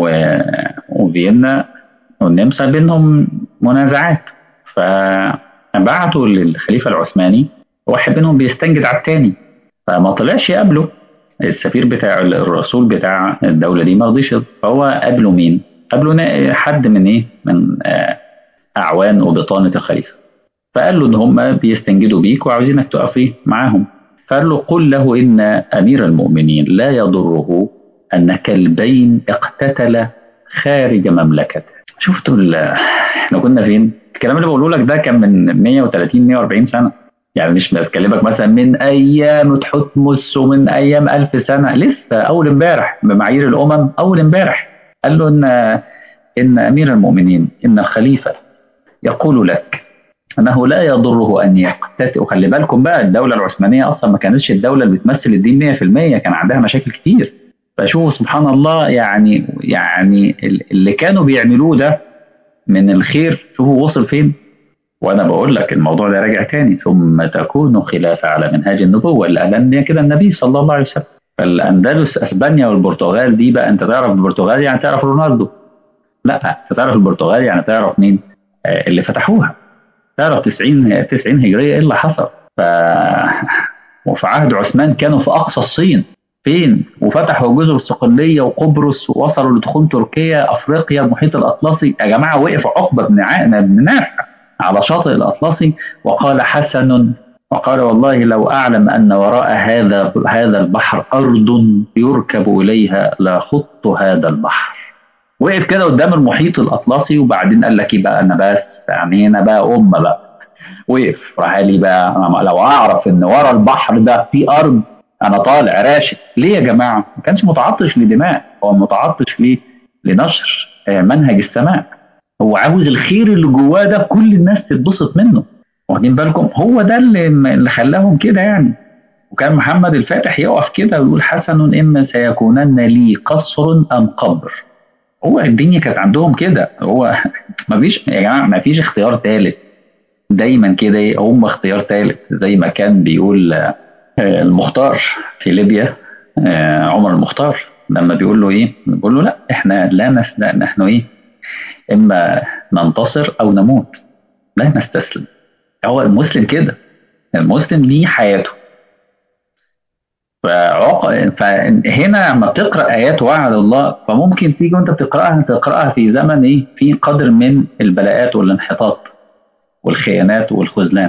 وفيينا والنمسا بينهم منازعات فبعتوا للخليفة العثماني واحد منهم بيستنجد على التاني فما طلعش يقابله السفير بتاع الرسول بتاع الدولة دي ما رضيش فهو قابله مين؟ قابله حد من ايه؟ من أعوان وبطانة الخليفة فقال له إن هم بيستنجدوا بيك وعاوزينك تقف ايه معاهم فقال له قل له إن أمير المؤمنين لا يضره أن كلبين اقتتل خارج مملكته شفتوا احنا كنا فين؟ الكلام اللي بقوله لك ده كان من 130 140 سنة يعني مش بكلمك مثلا من أيام تحتمس ومن أيام ألف سنة لسه أول امبارح بمعايير الأمم أول امبارح قال له إن إن أمير المؤمنين إن الخليفة يقول لك أنه لا يضره أن يقتتل وخلي بالكم بقى الدولة العثمانية أصلا ما كانتش الدولة اللي بتمثل الدين 100% كان عندها مشاكل كتير فشوفوا سبحان الله يعني يعني اللي كانوا بيعملوه ده من الخير شوفوا وصل فين وانا بقول لك الموضوع ده راجع تاني ثم تكون خلافه على منهاج النبوه لان كده النبي صلى الله عليه وسلم فالاندلس اسبانيا والبرتغال دي بقى انت تعرف البرتغال يعني تعرف رونالدو لا انت تعرف البرتغال يعني تعرف مين آه اللي فتحوها تعرف 90 90 هجريه ايه اللي حصل ف وفي عهد عثمان كانوا في اقصى الصين فين وفتحوا جزر الصقليه وقبرص ووصلوا لدخول تركيا افريقيا المحيط الاطلسي يا جماعه وقف عقبه بن بن نافع على شاطئ الاطلسي وقال حسن وقال والله لو اعلم ان وراء هذا هذا البحر ارض يركب اليها لخط هذا البحر وقف كده قدام المحيط الاطلسي وبعدين قال لك ايه بقى انا بس يعني هنا بقى امه بقى وقف راح قال لي بقى لو اعرف ان ورا البحر ده في ارض انا طالع راشد ليه يا جماعه ما كانش متعطش لدماء هو متعطش ليه لنشر منهج السماء هو عاوز الخير اللي جواه ده كل الناس تتبسط منه واخدين بالكم هو ده اللي اللي خلاهم كده يعني وكان محمد الفاتح يقف كده ويقول حسن اما سيكونن لي قصر ام قبر هو الدنيا كانت عندهم كده هو ما فيش يا جماعه ما فيش اختيار ثالث دايما كده هم اختيار ثالث زي ما كان بيقول المختار في ليبيا عمر المختار لما بيقول له ايه بيقول له لا احنا لا نس... نحن ايه اما ننتصر او نموت لا نستسلم هو المسلم كده المسلم ليه حياته فعق... فهنا لما بتقرا ايات وعد الله فممكن تيجي وانت بتقراها تقراها في زمن ايه في قدر من البلاءات والانحطاط والخيانات والخذلان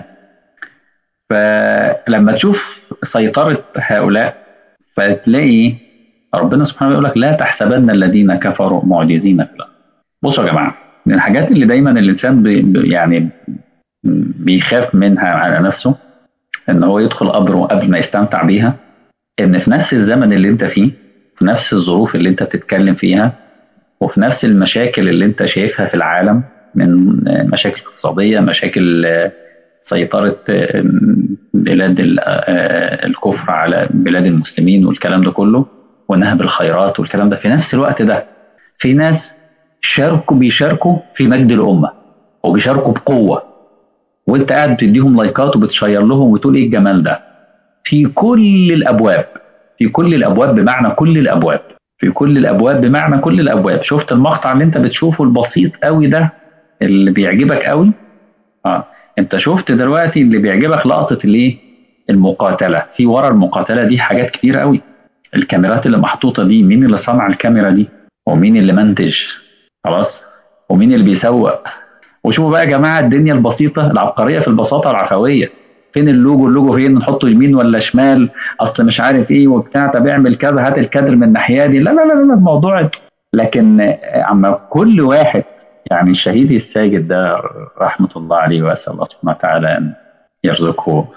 فلما تشوف سيطرة هؤلاء فتلاقي ربنا سبحانه يقول لك لا تحسبن الذين كفروا معجزين في الأرض بصوا يا جماعة من الحاجات اللي دايما الإنسان بي يعني بيخاف منها على نفسه إن هو يدخل قبره قبل ما يستمتع بيها إن في نفس الزمن اللي أنت فيه في نفس الظروف اللي أنت بتتكلم فيها وفي نفس المشاكل اللي أنت شايفها في العالم من مشاكل اقتصادية مشاكل سيطرة بلاد الكفر على بلاد المسلمين والكلام ده كله ونهب الخيرات والكلام ده في نفس الوقت ده في ناس شاركوا بيشاركوا في مجد الامه وبيشاركوا بقوه وانت قاعد بتديهم لايكات وبتشير لهم وتقول ايه الجمال ده في كل الابواب في كل الابواب بمعنى كل الابواب في كل الابواب بمعنى كل الابواب شفت المقطع اللي انت بتشوفه البسيط قوي ده اللي بيعجبك قوي اه انت شفت دلوقتي اللي بيعجبك لقطه الايه المقاتله في ورا المقاتله دي حاجات كتير قوي الكاميرات اللي محطوطه دي مين اللي صنع الكاميرا دي ومين اللي منتج خلاص ومين اللي بيسوق وشوفوا بقى يا جماعه الدنيا البسيطه العبقريه في البساطه العفويه فين اللوجو اللوجو فين نحطه يمين ولا شمال اصل مش عارف ايه وبتاع طب اعمل كذا هات الكادر من الناحيه دي لا لا لا لا الموضوع لكن اما كل واحد يعني الشهيد الساجد ده رحمه الله عليه واسال الله سبحانه وتعالى ان يرزقه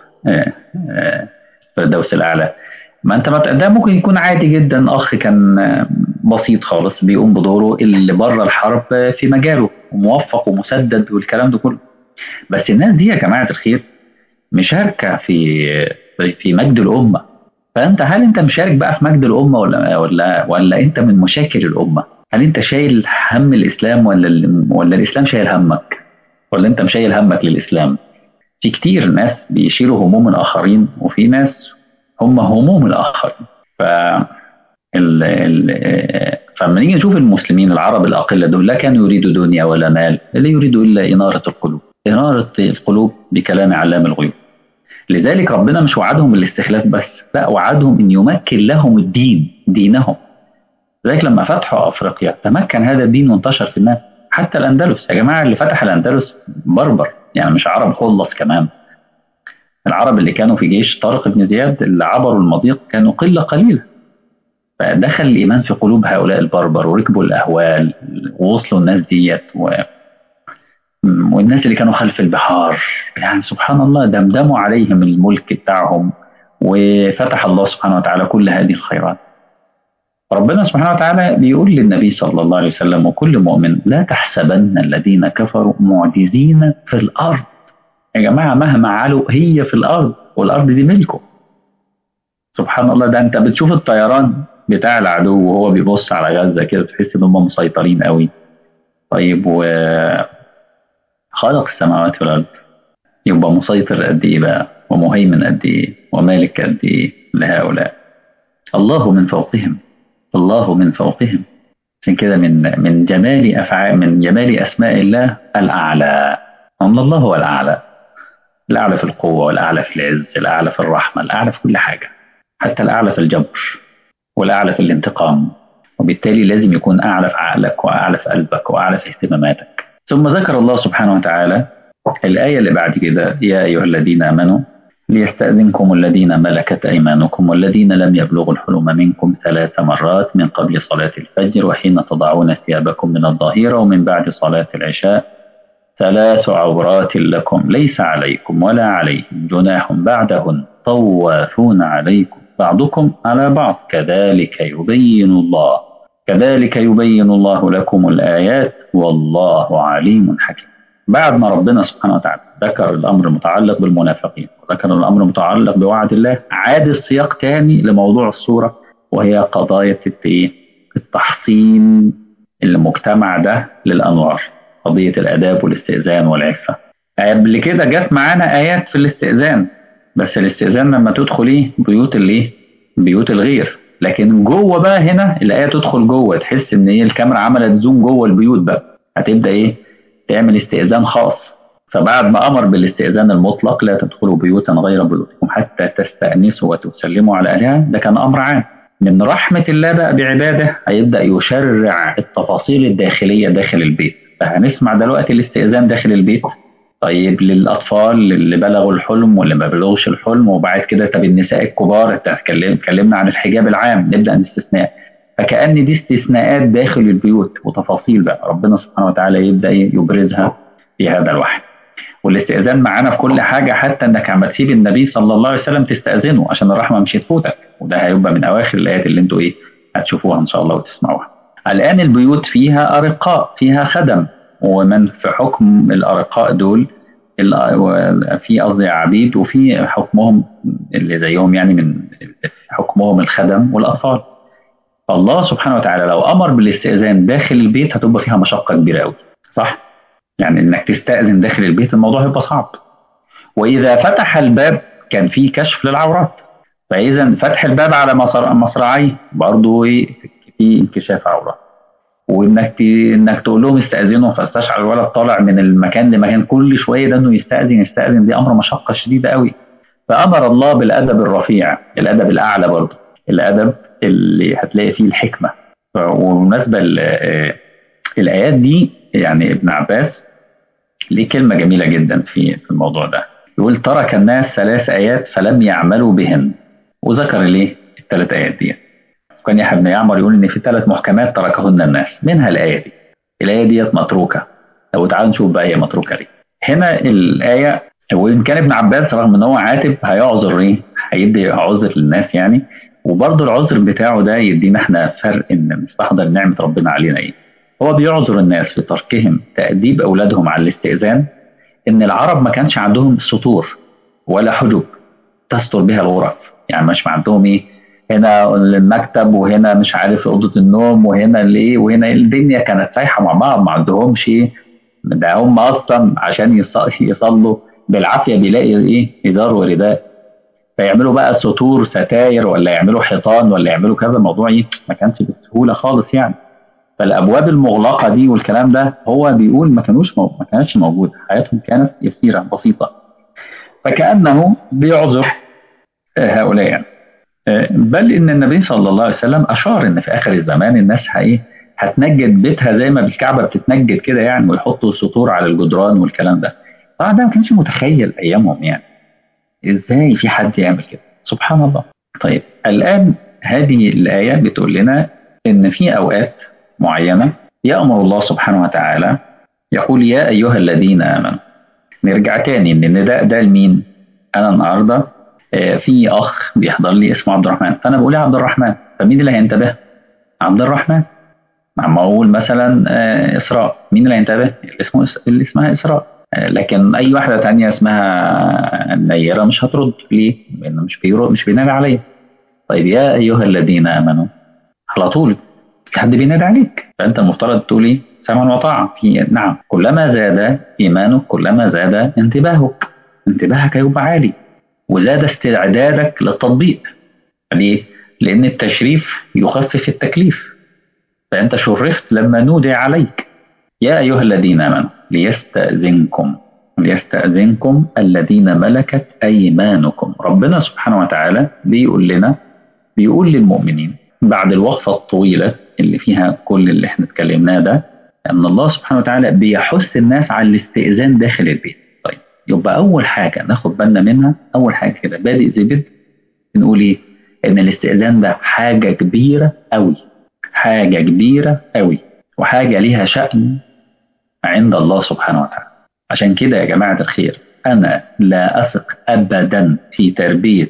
الفردوس الاعلى ما انت ده ممكن يكون عادي جدا اخ كان بسيط خالص بيقوم بدوره اللي بره الحرب في مجاله وموفق ومسدد والكلام ده كله بس الناس دي يا جماعه الخير مشاركه في في مجد الامه فانت هل انت مشارك بقى في مجد الامه ولا ولا ولا انت من مشاكل الامه؟ هل انت شايل هم الاسلام ولا ولا الاسلام شايل همك؟ ولا انت مشايل همك للاسلام؟ في كتير ناس بيشيلوا هموم الاخرين وفي ناس هم هموم الاخرين ف ال ال فلما نيجي نشوف المسلمين العرب الاقله دول لا كانوا يريدوا دنيا ولا مال لا يريدوا الا اناره القلوب اناره القلوب بكلام علام الغيوب لذلك ربنا مش وعدهم بالاستخلاف بس لا وعدهم ان يمكن لهم الدين دينهم لذلك لما فتحوا افريقيا تمكن هذا الدين وانتشر في الناس حتى الاندلس يا جماعه اللي فتح الاندلس بربر يعني مش عرب خلص كمان العرب اللي كانوا في جيش طارق بن زياد اللي عبروا المضيق كانوا قله قليله فدخل الايمان في قلوب هؤلاء البربر وركبوا الاهوال ووصلوا الناس ديت و... والناس اللي كانوا خلف البحار يعني سبحان الله دمدموا عليهم الملك بتاعهم وفتح الله سبحانه وتعالى كل هذه الخيرات ربنا سبحانه وتعالى بيقول للنبي صلى الله عليه وسلم وكل مؤمن لا تحسبن الذين كفروا معجزين في الارض يا جماعه مهما علوا هي في الارض والارض دي ملكه سبحان الله ده انت بتشوف الطيران بتاع العدو وهو بيبص على غزه كده تحس ان هم مسيطرين قوي طيب و خلق السماوات والارض يبقى مسيطر قد ايه بقى ومهيمن قد ايه ومالك قد ايه لهؤلاء الله من فوقهم الله من فوقهم عشان كده من من جمال افعال من جمال اسماء الله الاعلى ان الله هو الاعلى الاعلى في القوه والاعلى في العز الاعلى في الرحمه الاعلى في كل حاجه حتى الاعلى في الجبر والاعلى في الانتقام وبالتالي لازم يكون اعلى في عقلك واعلى في قلبك واعلى في اهتماماتك ثم ذكر الله سبحانه وتعالى الآية اللي بعد كده يا أيها الذين آمنوا ليستأذنكم الذين ملكت أيمانكم والذين لم يبلغوا الحلم منكم ثلاث مرات من قبل صلاة الفجر وحين تضعون ثيابكم من الظهيرة ومن بعد صلاة العشاء ثلاث عورات لكم ليس عليكم ولا عليهم جناح بعدهن طوافون عليكم بعضكم على بعض كذلك يبين الله كذلك يبين الله لكم الآيات والله عليم حكيم بعد ما ربنا سبحانه وتعالى ذكر الأمر المتعلق بالمنافقين وذكر الأمر المتعلق بوعد الله عاد السياق تاني لموضوع الصورة وهي قضايا التحصين المجتمع ده للأنوار قضية الآداب والاستئذان والعفة قبل كده جت معانا آيات في الاستئذان بس الاستئذان لما تدخل ايه بيوت الايه بيوت الغير لكن جوه بقى هنا الايه تدخل جوه تحس ان ايه الكاميرا عملت زوم جوه البيوت بقى هتبدا ايه تعمل استئذان خاص فبعد ما امر بالاستئذان المطلق لا تدخلوا بيوتا غير بيوتكم حتى تستانسوا وتسلموا على اهلها ده كان امر عام من رحمه الله بقى بعباده هيبدا يشرع التفاصيل الداخليه داخل البيت فهنسمع دلوقتي الاستئذان داخل البيت طيب للاطفال اللي بلغوا الحلم واللي ما بلغوش الحلم وبعد كده طب النساء الكبار اتكلمنا عن الحجاب العام نبدا الاستثناء فكأن دي استثناءات داخل البيوت وتفاصيل بقى ربنا سبحانه وتعالى يبدا يبرزها في هذا الوحي والاستئذان معانا في كل حاجه حتى انك عم تسيب النبي صلى الله عليه وسلم تستاذنه عشان الرحمه مش تفوتك وده هيبقى من اواخر الايات اللي انتوا ايه هتشوفوها ان شاء الله وتسمعوها. الان البيوت فيها ارقاء فيها خدم ومن في حكم الارقاء دول في قصدي عبيد وفي حكمهم اللي زيهم يعني من حكمهم الخدم والاطفال الله سبحانه وتعالى لو امر بالاستئذان داخل البيت هتبقى فيها مشقه كبيره قوي صح يعني انك تستاذن داخل البيت الموضوع هيبقى صعب واذا فتح الباب كان في كشف للعورات فاذا فتح الباب على مصر مصراعي برضه في انكشاف عورات وانك ت... انك تقول لهم استاذنوا فاستشعر الولد طالع من المكان لمكان كل شويه ده انه يستاذن يستاذن دي امر مشقه شديده قوي فامر الله بالادب الرفيع الادب الاعلى برضه الادب اللي هتلاقي فيه الحكمه وبالمناسبه الايات دي يعني ابن عباس ليه كلمه جميله جدا في في الموضوع ده يقول ترك الناس ثلاث ايات فلم يعملوا بهن وذكر ليه الثلاث ايات دي كان يحيى بن يعمر يقول ان في ثلاث محكمات تركهن الناس منها الايه دي الايه ديت متروكه لو تعالوا نشوف بقى هي متروكه ليه هنا الايه وان كان ابن عباس رغم ان هو عاتب هيعذر ايه هيدي عذر للناس يعني وبرضه العذر بتاعه ده يدينا احنا فرق ان نستحضر نعمه ربنا علينا ايه هو بيعذر الناس في تركهم تأديب أولادهم على الاستئذان إن العرب ما كانش عندهم سطور ولا حجب تستر بها الغرف يعني مش عندهم إيه هنا المكتب وهنا مش عارف أوضة النوم وهنا الإيه وهنا الدنيا كانت سايحة مع بعض ما عندهمش إيه ده هم أصلا عشان يصلوا بالعافية بيلاقي إيه إزار ورداء فيعملوا بقى سطور ستاير ولا يعملوا حيطان ولا يعملوا كذا موضوع إيه ما كانش بسهولة خالص يعني فالابواب المغلقه دي والكلام ده هو بيقول ما كانوش مو... ما كانتش موجوده حياتهم كانت يسيره بسيطه فكانه بيعذر هؤلاء يعني بل ان النبي صلى الله عليه وسلم اشار ان في اخر الزمان الناس ايه هتنجد بيتها زي ما بالكعبه بتتنجد كده يعني ويحطوا سطور على الجدران والكلام ده طبعا ده ما كانش متخيل ايامهم يعني ازاي في حد يعمل كده سبحان الله طيب الان هذه الايه بتقول لنا ان في اوقات معينة يأمر الله سبحانه وتعالى يقول يا أيها الذين آمنوا نرجع تاني إن النداء ده لمين؟ أنا النهاردة في أخ بيحضر لي اسمه عبد الرحمن فأنا بقول يا عبد الرحمن فمين اللي هينتبه؟ عبد الرحمن لما أقول مثلا إسراء مين اللي هينتبه؟ اللي, اسمه اللي اسمها إسراء لكن أي واحدة تانية اسمها نيرة مش هترد ليه؟ لأنه مش بيرد مش بينادي عليا طيب يا أيها الذين آمنوا على طول في حد بينادي عليك فانت المفترض تقول ايه سمعا وطاعه في نعم كلما زاد ايمانك كلما زاد انتباهك انتباهك هيبقى عالي وزاد استعدادك للتطبيق ليه؟ لان التشريف يخفف التكليف فانت شرفت لما نودي عليك يا ايها الذين امنوا ليستاذنكم ليستاذنكم الذين ملكت ايمانكم ربنا سبحانه وتعالى بيقول لنا بيقول للمؤمنين بعد الوقفه الطويله اللي فيها كل اللي احنا اتكلمناه ده ان الله سبحانه وتعالى بيحث الناس على الاستئذان داخل البيت طيب يبقى اول حاجه ناخد بالنا منها اول حاجه كده بادئ زي بدء نقول ايه ان الاستئذان ده حاجه كبيره قوي حاجه كبيره قوي وحاجه ليها شأن عند الله سبحانه وتعالى عشان كده يا جماعه الخير انا لا اثق ابدا في تربيه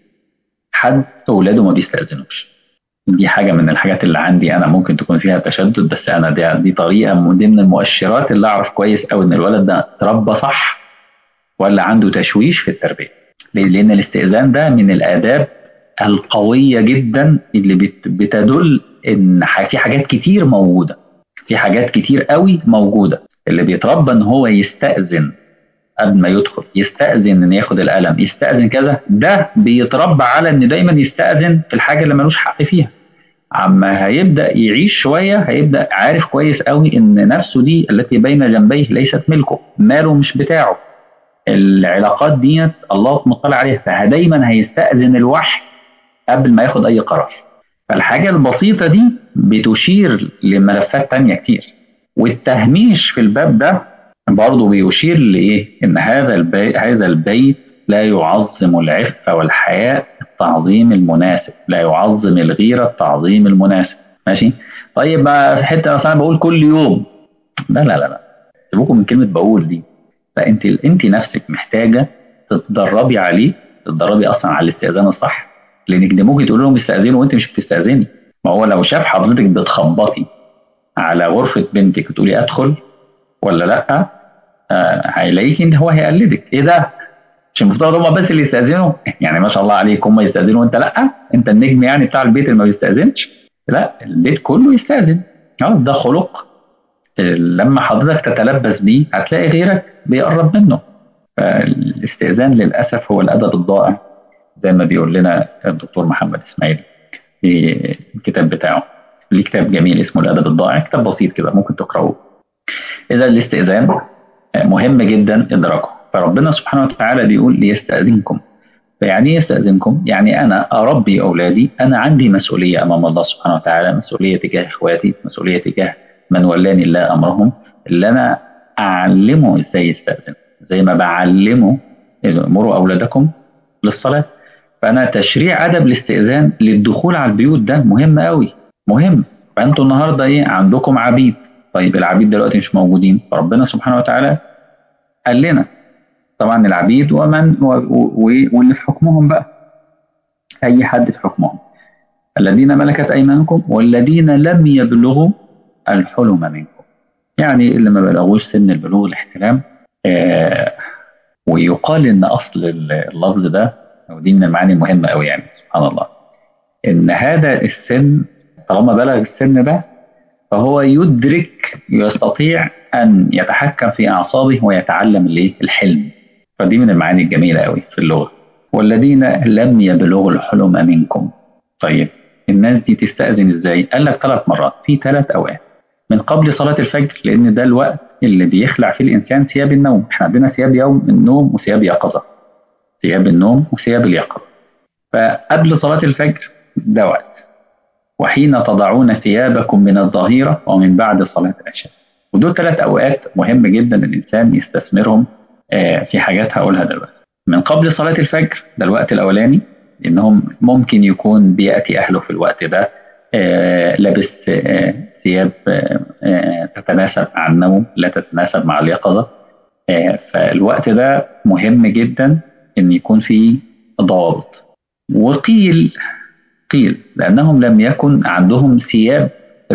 حد اولاده ما بيستاذنوش دي حاجه من الحاجات اللي عندي انا ممكن تكون فيها تشدد بس انا دي, دي طريقه من ضمن المؤشرات اللي اعرف كويس قوي ان الولد ده اتربى صح ولا عنده تشويش في التربيه لان الاستئذان ده من الاداب القويه جدا اللي بتدل ان في حاجات كتير موجوده في حاجات كتير قوي موجوده اللي بيتربى ان هو يستاذن قبل ما يدخل يستأذن ان ياخد القلم يستأذن كذا ده بيتربى على ان دايما يستأذن في الحاجة اللي ملوش حق فيها عما هيبدأ يعيش شوية هيبدأ عارف كويس قوي ان نفسه دي التي بين جنبيه ليست ملكه ماله مش بتاعه العلاقات ديت الله مطلع عليها فدايما هيستأذن الوحي قبل ما ياخد اي قرار فالحاجة البسيطة دي بتشير لملفات تانية كتير والتهميش في الباب ده برضه بيشير لإيه؟ إن هذا البيت هذا البيت لا يعظم العفة والحياء التعظيم المناسب، لا يعظم الغيرة التعظيم المناسب، ماشي؟ طيب بقى في حتة أصل أنا بقول كل يوم لا لا لا لا سيبوكم من كلمة بقول دي فأنت أنت نفسك محتاجة تتدربي عليه تتدربي أصلا على الاستئذان الصح لأنك دي ممكن تقول لهم استأذنوا وأنت مش بتستأذني ما هو لو شاف حضرتك بتخبطي على غرفة بنتك تقولي أدخل ولا لا آه هيلاقيك ان هو هيقلدك ايه ده مش المفترض هم بس اللي يستاذنوا يعني ما شاء الله عليك هم يستاذنوا وانت لا انت النجم يعني بتاع البيت اللي ما بيستاذنش لا البيت كله يستأذن اه ده خلق لما حضرتك تتلبس بيه هتلاقي غيرك بيقرب منه فالاستئذان للأسف هو الأدب الضائع زي ما بيقول لنا الدكتور محمد إسماعيل في الكتاب بتاعه ليه كتاب جميل اسمه الأدب الضائع كتاب بسيط كده ممكن تقرأوه إذا الاستئذان مهم جدا إدراكه فربنا سبحانه وتعالى بيقول ليستأذنكم فيعني ايه يستأذنكم؟ يعني أنا أربي أولادي أنا عندي مسؤولية أمام الله سبحانه وتعالى مسؤولية تجاه إخواتي مسؤولية تجاه من ولاني الله أمرهم اللي أنا أعلمه إزاي يستأذن زي ما بعلمه مروا أولادكم للصلاة فأنا تشريع أدب الاستئذان للدخول على البيوت ده مهم قوي مهم فأنتوا النهاردة إيه عندكم عبيد طيب العبيد دلوقتي مش موجودين فربنا سبحانه وتعالى قال لنا طبعا العبيد ومن واللي في حكمهم بقى أي حد في حكمهم الذين ملكت أيمانكم والذين لم يبلغوا الحلم منكم يعني اللي ما بلغوش سن البلوغ الاحتلام آه ويقال ان اصل اللفظ ده ودي من المعاني المهمه قوي يعني سبحان الله ان هذا السن طالما بلغ السن ده فهو يدرك يستطيع ان يتحكم في اعصابه ويتعلم الايه الحلم فدي من المعاني الجميله قوي في اللغه والذين لم يبلغوا الحلم منكم طيب الناس دي تستأذن ازاي؟ قال لك ثلاث مرات في ثلاث اوقات من قبل صلاة الفجر لأن ده الوقت اللي بيخلع فيه الإنسان ثياب النوم احنا عندنا ثياب يوم النوم وثياب يقظة ثياب النوم وثياب اليقظة فقبل صلاة الفجر ده وقت وحين تضعون ثيابكم من الظهيرة ومن بعد صلاة العشاء ودول ثلاث أوقات مهم جدا الإنسان يستثمرهم في حاجات هقولها دلوقتي من قبل صلاة الفجر ده الوقت الأولاني إنهم ممكن يكون بيأتي أهله في الوقت ده لابس ثياب تتناسب مع النوم لا تتناسب مع اليقظة فالوقت ده مهم جدا ان يكون فيه ضوابط وقيل قيل لانهم لم يكن عندهم ثياب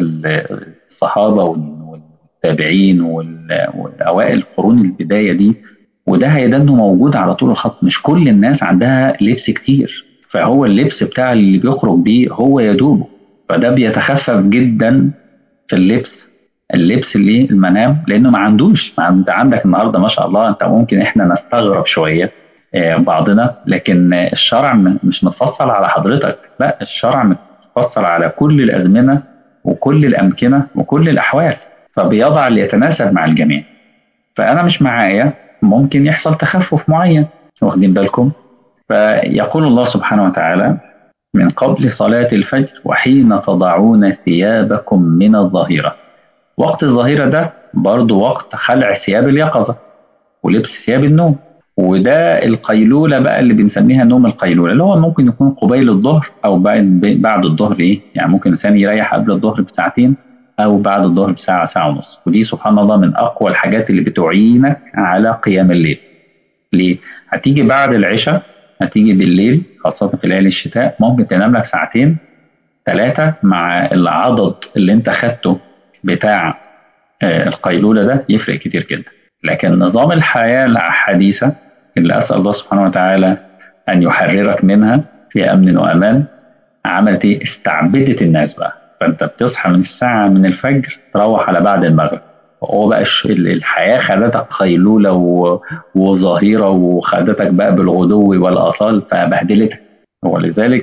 الصحابة والتابعين والاوائل قرون البداية دي وده هيدنه موجود على طول الخط مش كل الناس عندها لبس كتير فهو اللبس بتاع اللي بيخرج بيه هو يدوبه فده بيتخفف جدا في اللبس اللبس اللي المنام لانه ما عندوش ما انت عندك النهارده ما شاء الله انت ممكن احنا نستغرب شويه بعضنا لكن الشرع مش متفصل على حضرتك لا الشرع متفصل على كل الازمنه وكل الامكنه وكل الاحوال فبيضع اللي يتناسب مع الجميع فانا مش معايا ممكن يحصل تخفف معين واخدين بالكم فيقول الله سبحانه وتعالى من قبل صلاة الفجر وحين تضعون ثيابكم من الظهيرة وقت الظهيرة ده برضو وقت خلع ثياب اليقظة ولبس ثياب النوم وده القيلولة بقى اللي بنسميها نوم القيلولة اللي هو ممكن يكون قبيل الظهر أو بعد بعد الظهر إيه يعني ممكن الإنسان يريح قبل الظهر بساعتين أو بعد الظهر بساعة ساعة ونص ودي سبحان الله من أقوى الحاجات اللي بتعينك على قيام الليل ليه؟ هتيجي بعد العشاء هتيجي بالليل خاصة في ليالي الشتاء ممكن تنام لك ساعتين ثلاثة مع العضد اللي انت خدته بتاع القيلولة ده يفرق كتير جدا لكن نظام الحياة الحديثة اللي أسأل الله سبحانه وتعالى أن يحررك منها في أمن وأمان عملت إيه؟ استعبدت الناس بقى فأنت بتصحى من الساعة من الفجر تروح على بعد المغرب هو بقى الحياة خدتك قيلولة وظهيرة وخدتك بقى بالغدو والأصال فبهدلتك ولذلك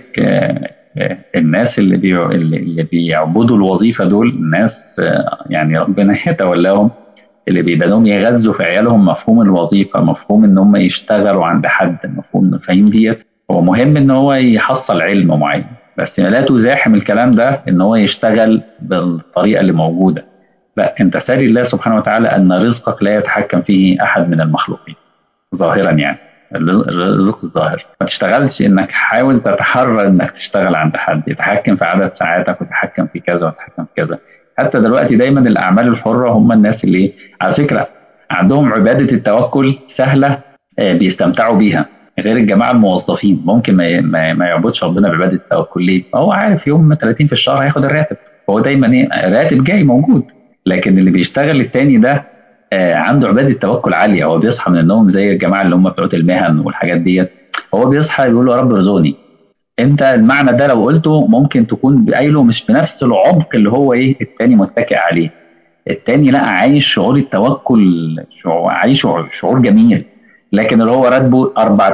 الناس اللي بي اللي بيعبدوا الوظيفة دول الناس يعني ربنا يتولاهم اللي بيبدأوا يغذوا في عيالهم مفهوم الوظيفة مفهوم ان هم يشتغلوا عند حد مفهوم المفاهيم ديت هو مهم ان هو يحصل علم معين بس لا تزاحم الكلام ده ان هو يشتغل بالطريقة اللي موجودة لا انت سال الله سبحانه وتعالى ان رزقك لا يتحكم فيه احد من المخلوقين ظاهرا يعني الرزق الظاهر ما تشتغلش انك حاول تتحرى انك تشتغل عند حد يتحكم في عدد ساعاتك ويتحكم في كذا ويتحكم في كذا حتى دلوقتي دايما الاعمال الحره هم الناس اللي على فكره عندهم عباده التوكل سهله بيستمتعوا بيها غير الجماعه الموظفين ممكن ما ما يعبدش ربنا بعباده التوكل ليه؟ هو عارف يوم 30 في الشهر هياخد الراتب هو دايما ايه الراتب جاي موجود لكن اللي بيشتغل التاني ده آه عنده عباده توكل عاليه هو بيصحى من النوم زي الجماعه اللي هم بتوع المهن والحاجات ديت هو بيصحى يقول له يا رب ارزقني انت المعنى ده لو قلته ممكن تكون قايله مش بنفس العمق اللي هو ايه التاني متكئ عليه التاني لا عايش شعور التوكل شعور عايش شعور جميل لكن اللي هو راتبه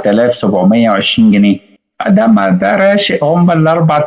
4720 جنيه ده ما ده راشق هم ال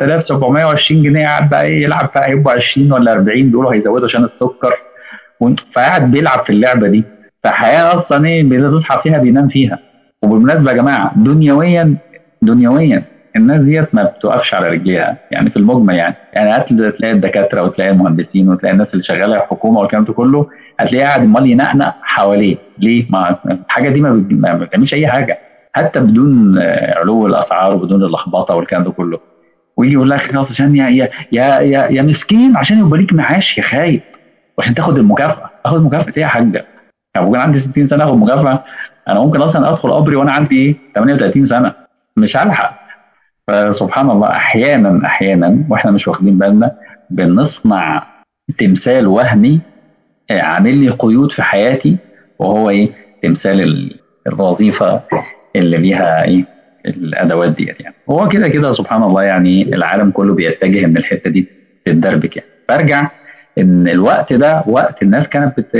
4720 جنيه قاعد بقى ايه يلعب فيها هيبقوا 20 ولا 40 بيقولوا هيزودوا عشان السكر وانت فقاعد بيلعب في اللعبه دي فحياه اصلا ايه بتصحى فيها بينام فيها وبالمناسبه يا جماعه دنيويا دنيويا الناس ديت ما بتوقفش على رجليها يعني في المجمل يعني يعني هتلاقي الدكاتره وتلاقي المهندسين وتلاقي الناس اللي شغاله حكومه والكلام ده كله هتلاقيه قاعد امال ينقنق حواليه ليه؟ ما الحاجه دي ما بتعملش اي حاجه حتى بدون علو الاسعار وبدون اللخبطه والكلام ده كله ويجي يقول لك خلاص عشان يا يا يا يا, يا مسكين عشان يبقى ليك معاش يا خايب وعشان تاخد المكافاه اخد مكافاه ايه يا حاجه؟ يعني ممكن عندي 60 سنه اخد مكافاه انا ممكن اصلا ادخل قبري وانا عندي ايه 38 سنه مش هلحق فسبحان الله احيانا احيانا واحنا مش واخدين بالنا بنصنع تمثال وهمي عامل لي قيود في حياتي وهو ايه تمثال الوظيفه اللي ليها ايه الادوات ديت يعني هو كده كده سبحان الله يعني العالم كله بيتجه ان الحته دي تتدربك يعني فارجع ان الوقت ده وقت الناس كانت بت...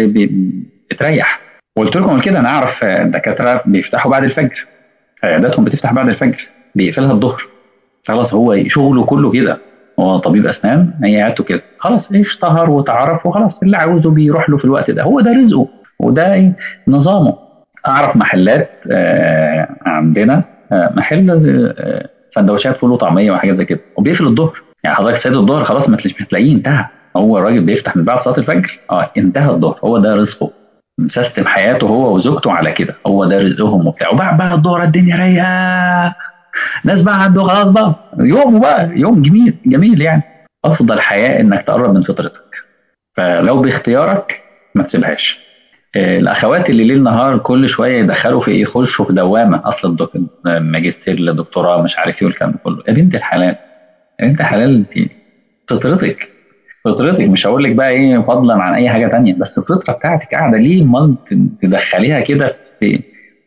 بتريح قلت لكم كده انا اعرف الدكاتره بيفتحوا بعد الفجر عياداتهم بتفتح بعد الفجر بيقفلها الظهر خلاص هو شغله كله كده هو طبيب اسنان هي عيادته كده خلاص اشتهر وتعرف وخلاص اللي عاوزه بيروح له في الوقت ده هو ده رزقه وده ايه نظامه اعرف محلات آه عندنا آه محل آه سندوتشات فول وطعميه وحاجات زي كده وبيقفل الظهر يعني حضرتك سيد الظهر خلاص ما هتلاقيه انتهى هو الراجل بيفتح من بعد صلاه الفجر اه انتهى الظهر هو ده رزقه مسيستم حياته هو وزوجته على كده هو ده رزقهم وبتاع وبعد بقى الظهر الدنيا رايقه ناس بقى عنده خلاص بقى يوم بقى يوم جميل جميل يعني افضل حياه انك تقرب من فطرتك فلو باختيارك ما تسيبهاش الاخوات اللي ليل نهار كل شويه يدخلوا في يخشوا في دوامه اصل ماجستير لدكتوراه مش عارف ايه والكلام ده كله يا بنت الحلال يا بنت الحلال انت فطرتك فطرتك مش هقول لك بقى ايه فضلا عن اي حاجه تانية بس الفطره بتاعتك قاعده ليه امال تدخليها كده في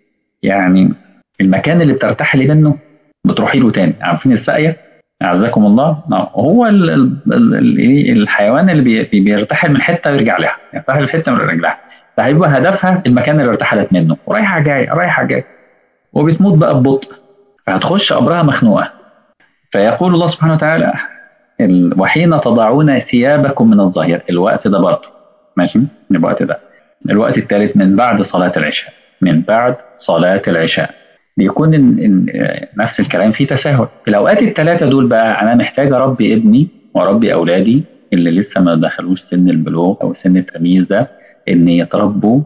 يعني المكان اللي بترتحلي منه بتروحي له تاني عارفين الساقيه اعزكم الله هو ال ال ال الحيوان اللي بي بيرتحل من حته ويرجع لها يرتحل من حته ويرجع لها فهيبقى هدفها المكان اللي ارتحلت منه ورايحه جايه رايحه جايه وبتموت بقى ببطء فهتخش قبرها مخنوقه فيقول الله سبحانه وتعالى وحين تضعون ثيابكم من الظهير الوقت ده برضه ماشي الوقت ده الوقت الثالث من بعد صلاة العشاء من بعد صلاة العشاء بيكون إن إن نفس الكلام فيه تساهل في الأوقات الثلاثة دول بقى أنا محتاج أربي ابني وأربي أولادي اللي لسه ما دخلوش سن البلوغ أو سن التمييز ده إن يتربوا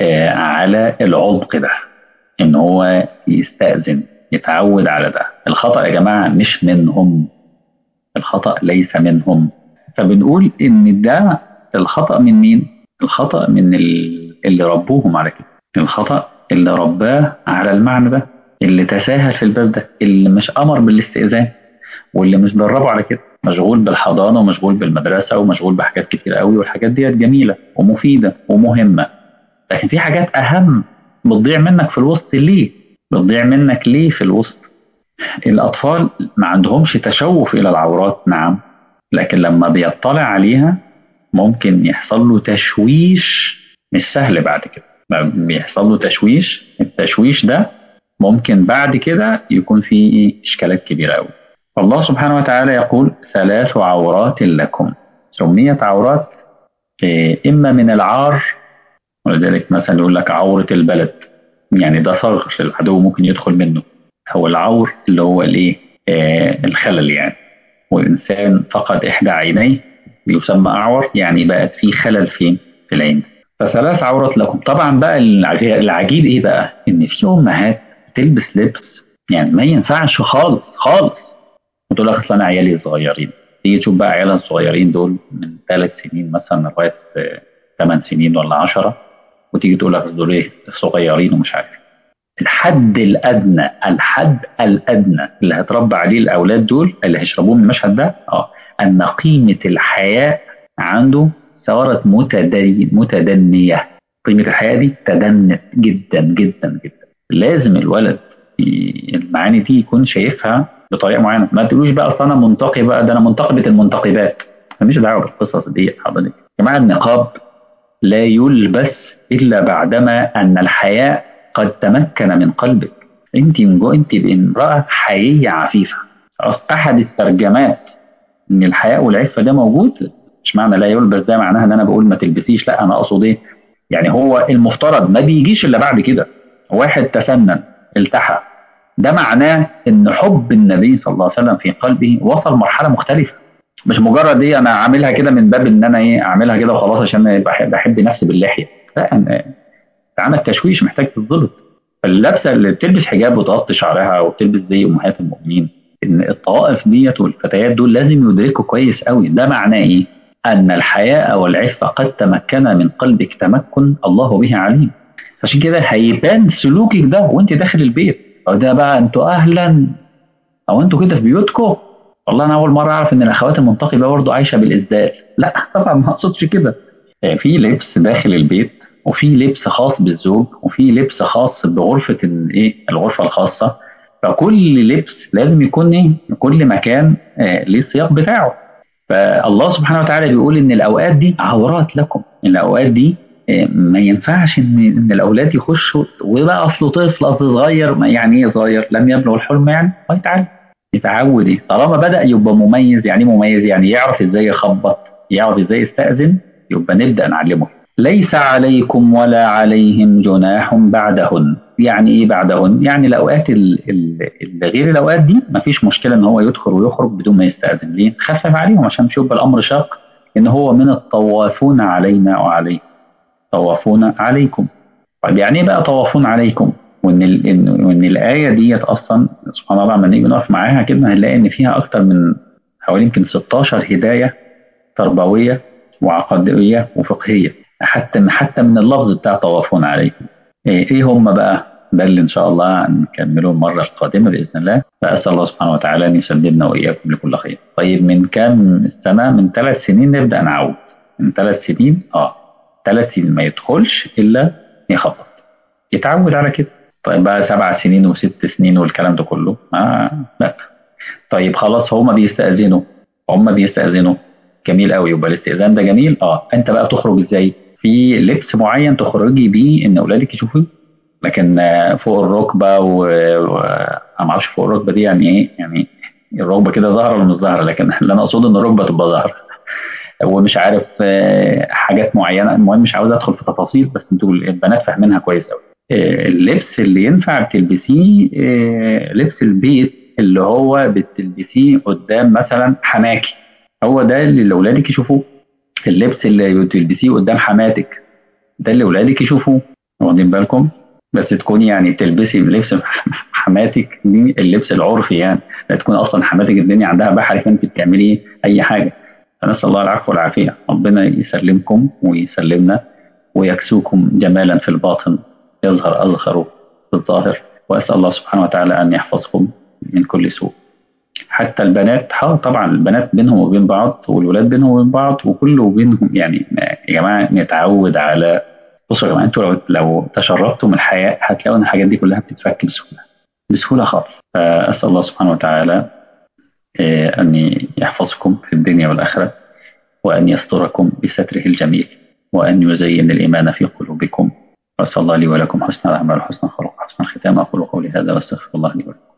على العمق ده إن هو يستأذن يتعود على ده الخطأ يا جماعة مش منهم الخطأ ليس منهم فبنقول إن ده الخطأ من مين؟ الخطأ من اللي ربوهم على كده الخطأ اللي رباه على المعنى ده اللي تساهل في الباب ده اللي مش أمر بالاستئذان واللي مش دربه على كده مشغول بالحضانة ومشغول بالمدرسة ومشغول بحاجات كتير قوي والحاجات ديت جميلة ومفيدة ومهمة لكن في حاجات أهم بتضيع منك في الوسط ليه؟ بتضيع منك ليه في الوسط؟ الأطفال ما عندهمش تشوف إلى العورات نعم لكن لما بيطلع عليها ممكن يحصل له تشويش مش سهل بعد كده بيحصل له تشويش التشويش ده ممكن بعد كده يكون فيه إشكالات كبيرة أوي الله سبحانه وتعالى يقول ثلاث عورات لكم سميت عورات إما من العار ولذلك مثلا يقول لك عورة البلد يعني ده ثغر العدو ممكن يدخل منه هو العور اللي هو الايه آه الخلل يعني والإنسان فقد إحدى عينيه بيسمى أعور يعني بقت في خلل فين في العين فثلاث عورات لكم طبعا بقى العجيب ايه بقى ان في امهات تلبس لبس يعني ما ينفعش خالص خالص وتقول لك اصل انا عيالي صغيرين تيجي تشوف بقى عيالها الصغيرين دول من ثلاث سنين مثلا لغايه ثمان سنين ولا عشرة وتيجي تقول لك دول ايه صغيرين ومش عارف الحد الادنى الحد الادنى اللي هتربى عليه الاولاد دول اللي هيشربوه من المشهد ده اه ان قيمه الحياء عنده صارت متدنية قيمة الحياة دي تدنت جدا جدا جدا لازم الولد المعاني دي يكون شايفها بطريقه معينه ما تقولوش بقى اصل انا منتقي بقى ده انا منتقبه المنتقبات ماليش دعوه بالقصص دي حضرتك يا جماعه النقاب لا يلبس الا بعدما ان الحياء قد تمكن من قلبك انت من جوه انت امراه حييه عفيفه خلاص احد الترجمات ان الحياء والعفه ده موجود مش معنى لا يلبس ده معناها ان انا بقول ما تلبسيش لا انا اقصد ايه يعني هو المفترض ما بيجيش الا بعد كده واحد تسنن التحى ده معناه ان حب النبي صلى الله عليه وسلم في قلبه وصل مرحله مختلفه مش مجرد ايه انا عاملها كده من باب ان انا ايه اعملها كده وخلاص عشان بحب, بحب نفسي باللحيه لا أنا عندك تشويش محتاج تتظبط فاللبسه اللي بتلبس حجاب وتغطي شعرها وبتلبس زي امهات المؤمنين ان الطوائف ديت والفتيات دول لازم يدركوا كويس قوي ده معناه ايه؟ ان الحياء والعفه قد تمكن من قلبك تمكن الله به عليم عشان كده هيبان سلوكك ده وانت داخل البيت او ده بقى انتوا اهلا او انتوا كده في بيوتكم والله انا اول مره اعرف ان الاخوات المنتقبه برضه عايشه بالازداد لا طبعا ما اقصدش كده يعني في لبس داخل البيت وفي لبس خاص بالزوج وفي لبس خاص بغرفه الايه الغرفه الخاصه فكل لبس لازم يكون ايه كل مكان آه ليه السياق بتاعه فالله سبحانه وتعالى بيقول ان الاوقات دي عورات لكم الاوقات دي آه ما ينفعش ان ان الاولاد يخشوا وبقى اصله طفل اصل صغير يعني ايه صغير لم يبلغ الحلم يعني طيب تعالى يتعود ايه طالما بدا يبقى مميز يعني مميز يعني يعرف ازاي يخبط يعرف ازاي يستاذن يبقى نبدا نعلمه ليس عليكم ولا عليهم جناح بعدهن يعني ايه بعدهن يعني الاوقات اللي غير الاوقات دي مفيش مشكله ان هو يدخل ويخرج بدون ما يستاذن ليه خفف عليهم عشان مش يبقى الامر شاق ان هو من الطوافون علينا وعليه طوافون عليكم طيب يعني ايه بقى طوافون عليكم وان ال... إن... وان الايه ديت اصلا سبحان الله لما نيجي نقف معاها كده هنلاقي ان فيها اكتر من حوالي يمكن 16 هدايه تربويه وعقديه وفقهيه حتى حتى من اللفظ بتاع طوافون عليكم ايه, إيه هم بقى ده اللي ان شاء الله هنكمله المره القادمه باذن الله فاسال الله سبحانه وتعالى ان يسددنا واياكم لكل خير طيب من كام سنه من ثلاث سنين نبدا نعود من ثلاث سنين اه ثلاث سنين ما يدخلش الا يخبط يتعود على كده طيب بقى سبع سنين وست سنين والكلام ده كله آه لا طيب خلاص هما بيستأذنوا هما بيستأذنوا جميل قوي يبقى الاستئذان ده جميل اه انت بقى تخرج ازاي في لبس معين تخرجي بيه ان اولادك يشوفوه لكن فوق الركبه و انا ما اعرفش فوق الركبه دي يعني ايه يعني الركبه كده ظاهره ولا مش ظاهره لكن اللي انا اقصده ان الركبه تبقى ظاهره ومش عارف حاجات معينه المهم مش عاوز ادخل في تفاصيل بس انتوا البنات فاهمينها كويس قوي اللبس اللي ينفع تلبسيه لبس البيت اللي هو بتلبسيه قدام مثلا حماكي هو ده اللي اولادك يشوفوه اللبس اللي تلبسيه قدام حماتك ده اللي اولادك يشوفوه واخدين بالكم بس تكوني يعني تلبسي لبس حماتك دي اللبس العرفي يعني لا تكون اصلا حماتك الدنيا عندها بحر فانت بتعملي اي حاجه فنسال الله العفو والعافيه ربنا يسلمكم ويسلمنا ويكسوكم جمالا في الباطن يظهر أظهر في الظاهر وأسأل الله سبحانه وتعالى أن يحفظكم من كل سوء حتى البنات طبعا البنات بينهم وبين بعض والولاد بينهم وبين بعض وكله بينهم يعني يا جماعة نتعود على بصوا يا جماعة انتوا لو لو تشرفتم الحياة هتلاقوا ان الحاجات دي كلها بتتفك بسهولة بسهولة خالص فأسأل الله سبحانه وتعالى أن يحفظكم في الدنيا والآخرة وأن يستركم بستره الجميل وأن يزين الإيمان في قلوبكم وأسأل الله لي ولكم حسن الأعمال وحسن الخلق وحسن الختام أقول قولي هذا وأستغفر الله لي ولكم